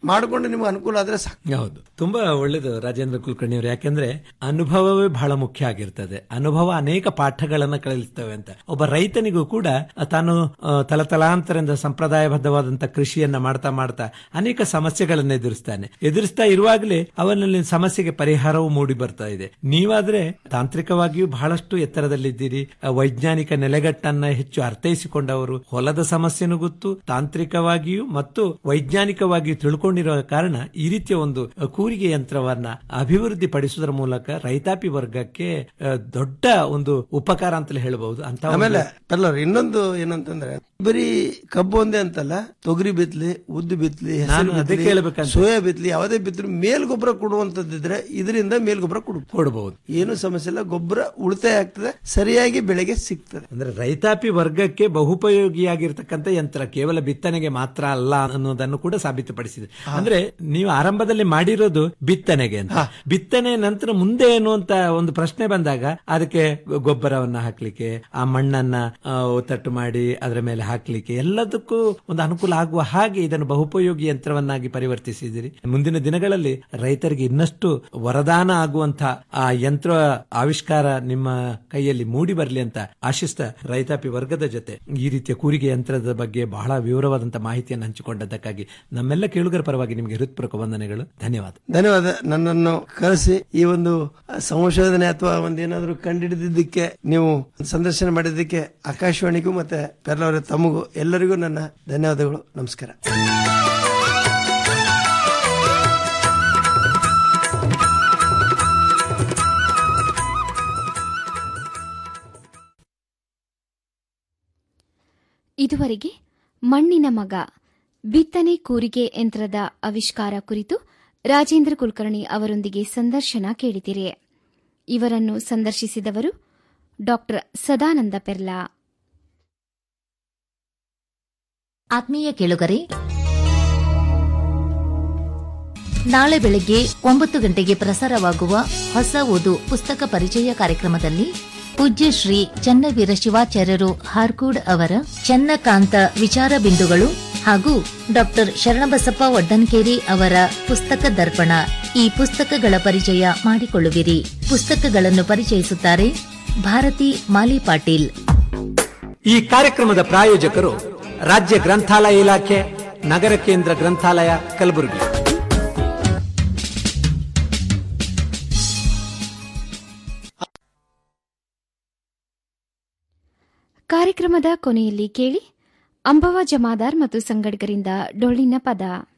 ಮಾಡ್ಕೊಂಡು ನಿಮ್ಗೆ ಅನುಕೂಲ ಆದ್ರೆ ಸಾಕು ಹೌದು ತುಂಬಾ ಒಳ್ಳೇದು ರಾಜೇಂದ್ರ ಕುಲಕರ್ಣಿ ಅವರು ಯಾಕೆಂದ್ರೆ ಅನುಭವವೇ ಬಹಳ ಮುಖ್ಯ ಆಗಿರ್ತದೆ ಅನುಭವ ಅನೇಕ ಪಾಠಗಳನ್ನ ಕಲಿಸ್ತವೆ ಅಂತ ಒಬ್ಬ ರೈತನಿಗೂ ಕೂಡ ತಾನು ಆ, ತಲತಲಾಂತರದಿಂದ ಸಂಪ್ರದಾಯಬದ್ಧವಾದಂತ ಕೃಷಿಯನ್ನ ಮಾಡ್ತಾ ಮಾಡ್ತಾ ಅನೇಕ ಸಮಸ್ಯೆಗಳನ್ನ ಎದುರಿಸ್ತಾನೆ ಎದುರಿಸ್ತಾ ಇರುವಾಗಲೇ ಅವನಲ್ಲಿ ಸಮಸ್ಯೆಗೆ ಪರಿಹಾರವೂ ಮೂಡಿ ಬರ್ತಾ ಇದೆ ನೀವಾದ್ರೆ ತಾಂತ್ರಿಕವಾಗಿಯೂ ಬಹಳಷ್ಟು ಎತ್ತರದಲ್ಲಿದ್ದೀರಿ ಆ, ವೈಜ್ಞಾನಿಕ ನೆಲೆಗಟ್ಟನ್ನ ಹೆಚ್ಚು ಅರ್ಥೈಸಿಕೊಂಡವರು ಹೊಲದ ಸಮಸ್ಯೆನೂ ಗೊತ್ತು ತಾಂತ್ರಿಕವಾಗಿಯೂ ಮತ್ತು ವೈಜ್ಞಾನಿಕವಾಗಿಯೂ ತಿಳ್ಕೊಂಡಿರುವ ಕಾರಣ ಈ ರೀತಿಯ ಒಂದು ಆ, ಕೂರಿಗೆ ಯಂತ್ರವನ್ನ ಅಭಿವೃದ್ಧಿ ಪಡಿಸುವುದರ ಮೂಲಕ ರೈತಾಪಿ ವರ್ಗಕ್ಕೆ ಆ, ದೊಡ್ಡ ಒಂದು ಉಪಕಾರ ಅಂತಲೇ ಹೇಳಬಹುದು ಅಂತ ಒಂದು- ಆಮೇಲೆ ಪೆಲ್ಲರ್ ಇನ್ನೊಂದು ಏನಂತಂದ್ರೆ ಬರೀ ಕಬ್ಬು ಒಂದೇ ಅಂತಲ್ಲ ತೊಗರಿ ಬಿತ್ಲಿ ಉದ್ದು ಬಿತ್ಲಿ ಹೆಸರು ನಾನು ಅದೇ ಬಿತ್ಲಿ, ಕೇಳ್ಬೇಕಂತ. ಸೋಯಾ ಬಿತ್ಲಿ ಯಾವುದೇ ಬಿತ್ತರು ಮೇಲ್ ಗೊಬ್ಬರ ಕೊಡುವಂತದ್ದಿದ್ರೆ ಇದರಿಂದ ಮೇಲ್ ಗೊಬ್ಬರ ಕೊಡು ಕೊಡಬಹುದು ಏನು ಸಮಸ್ಯೆ ಇಲ್ಲ ಗೊಬ್ಬರ ಉಳಿತಾಯ ಆಗ್ತದೆ ಸರಿಯಾಗಿ ಬೆಳೆಗೆ ಸಿಗ್ತದೆ ಅಂದ್ರೆ ರೈತಾಪಿ ವರ್ಗಕ್ಕೆ ಬಹುಪಯೋಗಿಯಾಗಿರ್ತಕ್ಕಂಥ ಯಂತ್ರ ಕೇವಲ ಬಿತ್ತನೆಗೆ ಮಾತ್ರ ಅಲ್ಲ ಅನ್ನೋದನ್ನು ಕೂಡ ಸಾಬೀತುಪಡಿಸಿದೆ ಅಂದ್ರೆ ನೀವು ಆರಂಭದಲ್ಲಿ ಮಾಡಿರೋದು ಬಿತ್ತನೆಗೆ ಅಂತ ಬಿತ್ತನೆ ನಂತರ ಮುಂದೆ ಏನು ಅಂತ ಒಂದು ಪ್ರಶ್ನೆ ಬಂದಾಗ ಅದಕ್ಕೆ ಗೊಬ್ಬರವನ್ನ ಹಾಕ್ಲಿಕ್ಕೆ ಆ ಮಣ್ಣನ್ನ ಆ, ಒತ್ತಟ್ಟು ಮಾಡಿ ಅದರ ಮೇಲೆ ಹಾಕ್ಲಿಕ್ಕೆ ಎಲ್ಲದಕ್ಕೂ ಒಂದು ಅನುಕೂಲ ಆಗುವ ಹಾಗೆ ಇದನ್ನು ಬಹುಪಯೋಗಿ ಯಂತ್ರವನ್ನಾಗಿ ಪರಿವರ್ತಿಸಿದಿರಿ ಮುಂದಿನ ದಿನಗಳಲ್ಲಿ ರೈತರಿಗೆ ಇನ್ನಷ್ಟು ವರದಾನ ಆಗುವಂತ ಆ ಯಂತ್ರ ಆವಿಷ್ಕಾರ ನಿಮ್ಮ ಕೈಯಲ್ಲಿ ಮೂಡಿ ಬರಲಿ ಅಂತ ಆಶಿಸ್ತಾ ರೈತಾಪಿ ವರ್ಗದ ಜೊತೆ ಈ ರೀತಿಯ ಕೂರಿಗೆ ಯಂತ್ರದ ಬಗ್ಗೆ ಬಹಳ ವಿವರವಾದಂತಹ ಮಾಹಿತಿಯನ್ನು ಹಂಚಿಕೊಂಡದ್ದಕ್ಕಾಗಿ ನಮ್ಮೆಲ್ಲ ಕೇಳುಗರ ಪರವಾಗಿ ನಿಮಗೆ ಹೃತ್ಪೂರ್ವಕ ವಂದನೆಗಳು ಧನ್ಯವಾದ ಧನ್ಯವಾದ ನನ್ನನ್ನು ಕರೆಸಿ ಈ ಒಂದು ಸಂಶೋಧನೆ ಅಥವಾ ಒಂದೇನಾದ್ರೂ ಕಂಡುಹಿಡಿದಿದ್ದಕ್ಕೆ ನೀವು ಸಂದರ್ಶನ ಮಾಡಿದ್ದಕ್ಕೆ ಆಕಾಶವಾಣಿಗೂ ಮತ್ತೆ ಪೆರ್ಲವರ ತಮಗೂ ಎಲ್ಲರಿಗೂ ನನ್ನ ಧನ್ಯವಾದಗಳು ನಮಸ್ಕಾರ ಇದುವರೆಗೆ ಮಣ್ಣಿನ ಮಗ ಬಿತ್ತನೆ ಕೂರಿಗೆ ಯಂತ್ರದ ಆವಿಷ್ಕಾರ ಕುರಿತು ರಾಜೇಂದ್ರ ಕುಲಕರ್ಣಿ ಅವರೊಂದಿಗೆ ಸಂದರ್ಶನ ಕೇಳಿದಿರಿ ಇವರನ್ನು ಸಂದರ್ಶಿಸಿದವರು ಡಾ ಸದಾನಂದ ಪೆರ್ಲಾ ಆತ್ಮೀಯ ಕೇಳುಗರೆ ನಾಳೆ ಬೆಳಗ್ಗೆ ಒಂಬತ್ತು ಗಂಟೆಗೆ ಪ್ರಸಾರವಾಗುವ ಹೊಸ ಓದು ಪುಸ್ತಕ ಪರಿಚಯ ಕಾರ್ಯಕ್ರಮದಲ್ಲಿ ಪೂಜ್ಯ ಶ್ರೀ ಚನ್ನವೀರ ಶಿವಾಚಾರ್ಯರು ಹಾರ್ಕೂಡ್ ಅವರ ಚನ್ನಕಾಂತ ವಿಚಾರ ಬಿಂದುಗಳು ಹಾಗೂ ಡಾಕ್ಟರ್ ಶರಣಬಸಪ್ಪ ಒಡ್ಡನ್ಕೇರಿ ಅವರ ಪುಸ್ತಕ ದರ್ಪಣ ಈ ಪುಸ್ತಕಗಳ ಪರಿಚಯ ಮಾಡಿಕೊಳ್ಳುವಿರಿ ಪುಸ್ತಕಗಳನ್ನು ಪರಿಚಯಿಸುತ್ತಾರೆ ಭಾರತಿ ಮಾಲಿ ಪಾಟೀಲ್ ಈ ಕಾರ್ಯಕ್ರಮದ ಪ್ರಾಯೋಜಕರು ರಾಜ್ಯ ಗ್ರಂಥಾಲಯ ಇಲಾಖೆ ನಗರ ಕೇಂದ್ರ ಗ್ರಂಥಾಲಯ ಕಲಬುರಗಿ ಕಾರ್ಯಕ್ರಮದ ಕೊನೆಯಲ್ಲಿ ಕೇಳಿ ಅಂಬವ ಜಮಾದಾರ್ ಮತ್ತು ಸಂಗಡಿಗರಿಂದ ಡೊಳ್ಳಿನ ಪದ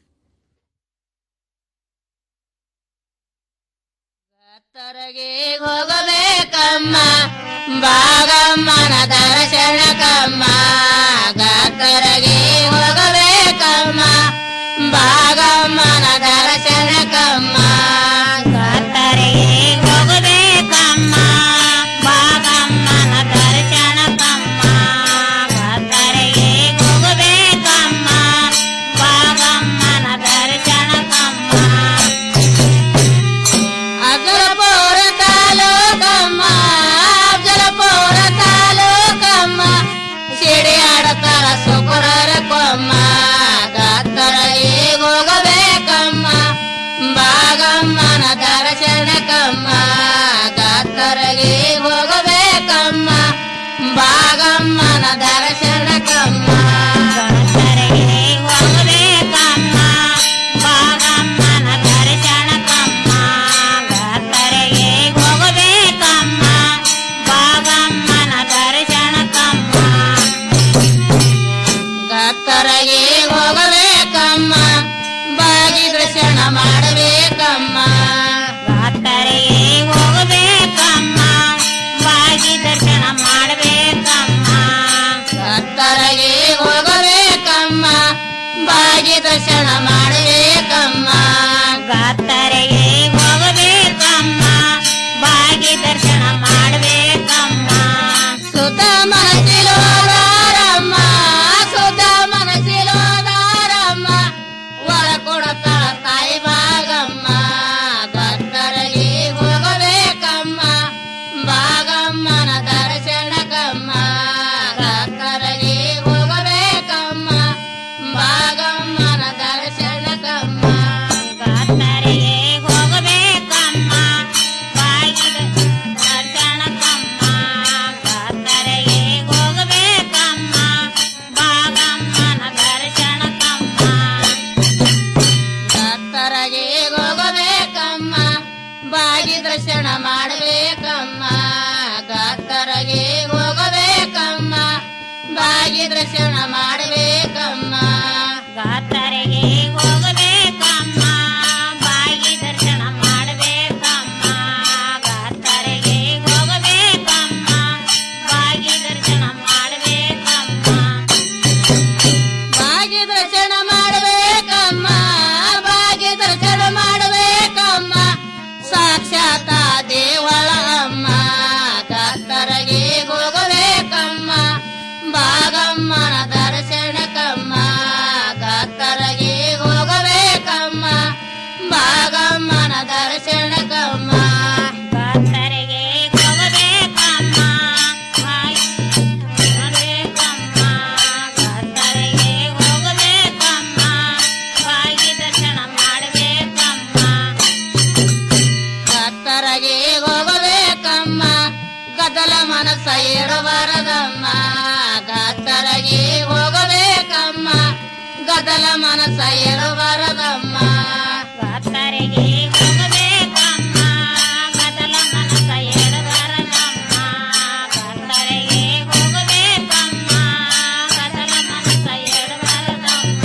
ಹೋಗಬೇಕಮ್ಮ ಬಾಗಮ್ಮನ ದರ್ಶನಕಮ್ಮ ಗಾತರಗೆ ಹೋಗಬೇಕಮ್ಮ ಬಾಗಮ್ಮನ ದರ್ಶನಕಮ್ಮ ಗಾತರಗೆ ಹೋಗಬೇಕಮ್ಮ ಬಾಗಮ್ಮನ ದರ್ಶನಕಮ್ಮ ಗಾತರಗೆ ಹೋಗಬೇಕಮ್ಮ ಬಾಗಮ್ಮನ ದರ್ಶನಕಮ್ಮ ಅಗಲಪುರ ತಾಲೂಕಮ್ಮ ಅಗಲಪುರ ತಾಲೂಕಮ್ಮ ಸಿಡಿ ಆಡತಾರ ಸುಕುರರ ಕೊಮ್ಮ ಗಾತರಗೆ ಹೋಗಬೇಕಮ್ಮ ಬಾಗಮ್ಮನ ದರ್ಶನಕಮ್ಮ ಗಾತರಗೆ ಹೋಗಬೇಕಮ್ಮ ಬಾಗಮ್ಮನ ದರ್ಶನಕಮ್ಮ ಗಾತರಗೆ ಹೋಗಬೇಕಮ್ಮ ಬಾಗಮ್ಮನ ದರ್ಶನಕಮ್ಮ ಗಾತರಗೆ ಹೋಗಬೇಕಮ್ಮ ಬಾಗಮ್ಮನ ದರ್ಶನಕಮ್ಮ ಗಾತರಗೆ ಹೋಗಬೇಕಮ್ಮ ಬಾಗಿ ದರ್ಶನ ಮಾಡಬೇಕಮ್ಮ ಗಾತರಗೆ ಹೋಗಬೇಕಮ್ಮ ಬಾಗಿ ದರ್ಶನ ಮಾಡಬೇಕಮ್ಮ ಗಾತರಗೆ ಹೋಗಬೇಕಮ್ಮ ಬಾಗಿ ದರ್ಶನ ಮಾಡಬೇಕಮ್ಮ ಗಾತರಗೆ ಹೋಗಬೇಕಮ್ಮ ಬಾಗಿ ದರ್ಶನ ಮಾಡಬೇಕಮ್ಮ ಸುತ ಮನಸಿಲೋದಾರಮ್ಮ ಸುತ ಮನಸಿಲೋದಾರಮ್ಮ ಒಳ ಕೊಡತಾಳ ತಾಯಿ ಭಾಗಮ್ಮ ಭಕ್ತರಿಗೆ ಹೋಗಬೇಕಮ್ಮ ಭಾಗಮ್ಮನ ದರ್ಶನಕಮ್ಮ ಭಕ್ತರಿಗೆ ಹೋಗಬೇಕಮ್ಮ ಭಾಗಮ್ಮನ ದರ್ಶನಕಮ್ಮ ಮಾಡಬೇಕಮ್ಮ ಗಾತರೆಗೆ ಹೋಗಬೇಕಮ್ಮ ಬಾಗಿ ದರ್ಶನ ಮಾಡಬೇಕಮ್ಮ ಗಾತರೆಗೆ ಹೋಗಬೇಕಮ್ಮ ಬಾಗಿ ದರ್ಶನ ಮಾಡಬೇಕಮ್ಮ ಬಾಗಿ ದರ್ಶನ ಮಾಡಬೇಕಮ್ಮ ಬಾಗಿ ದರ್ಶನ ಮಾಡಬೇಕಮ್ಮ ಸಾಕ್ಷಾತ ದೇವಳ ಅಮ್ಮ ಕತ್ತರಗೆ ಹೋಗಬೇಕಮ್ಮ ಬಾಗಮ್ಮನ ದರ್ಶನಕ್ಕಮ್ಮ ಕತ್ತರಗೆ ಹೋಗಬೇಕಮ್ಮ ಬಾಗಮ್ಮನ ದರ್ಶನಕ್ಕಮ್ಮ ಕತ್ತರಗೆ ಹೋಗಬೇಕಮ್ಮ ಹೋಗಬೇಕಮ್ಮ ಕತ್ತರಗೆ ಹೋಗಬೇಕಮ್ಮ ಬಾಗಿ ದರ್ಶನ ಮಾಡಬೇಕಮ್ಮ ಕತ್ತರಗೆ ಹೋಗಬೇಕಮ್ಮ ಗದಲ ಮನಸ್ಸ ಇರಬಾರದಮ್ಮ ಕತ್ತರಗೆ ಹೋಗಬೇಕಮ್ಮ ಗದಲ ಮನಸ್ಸ ಇರಬಾರದಮ್ಮ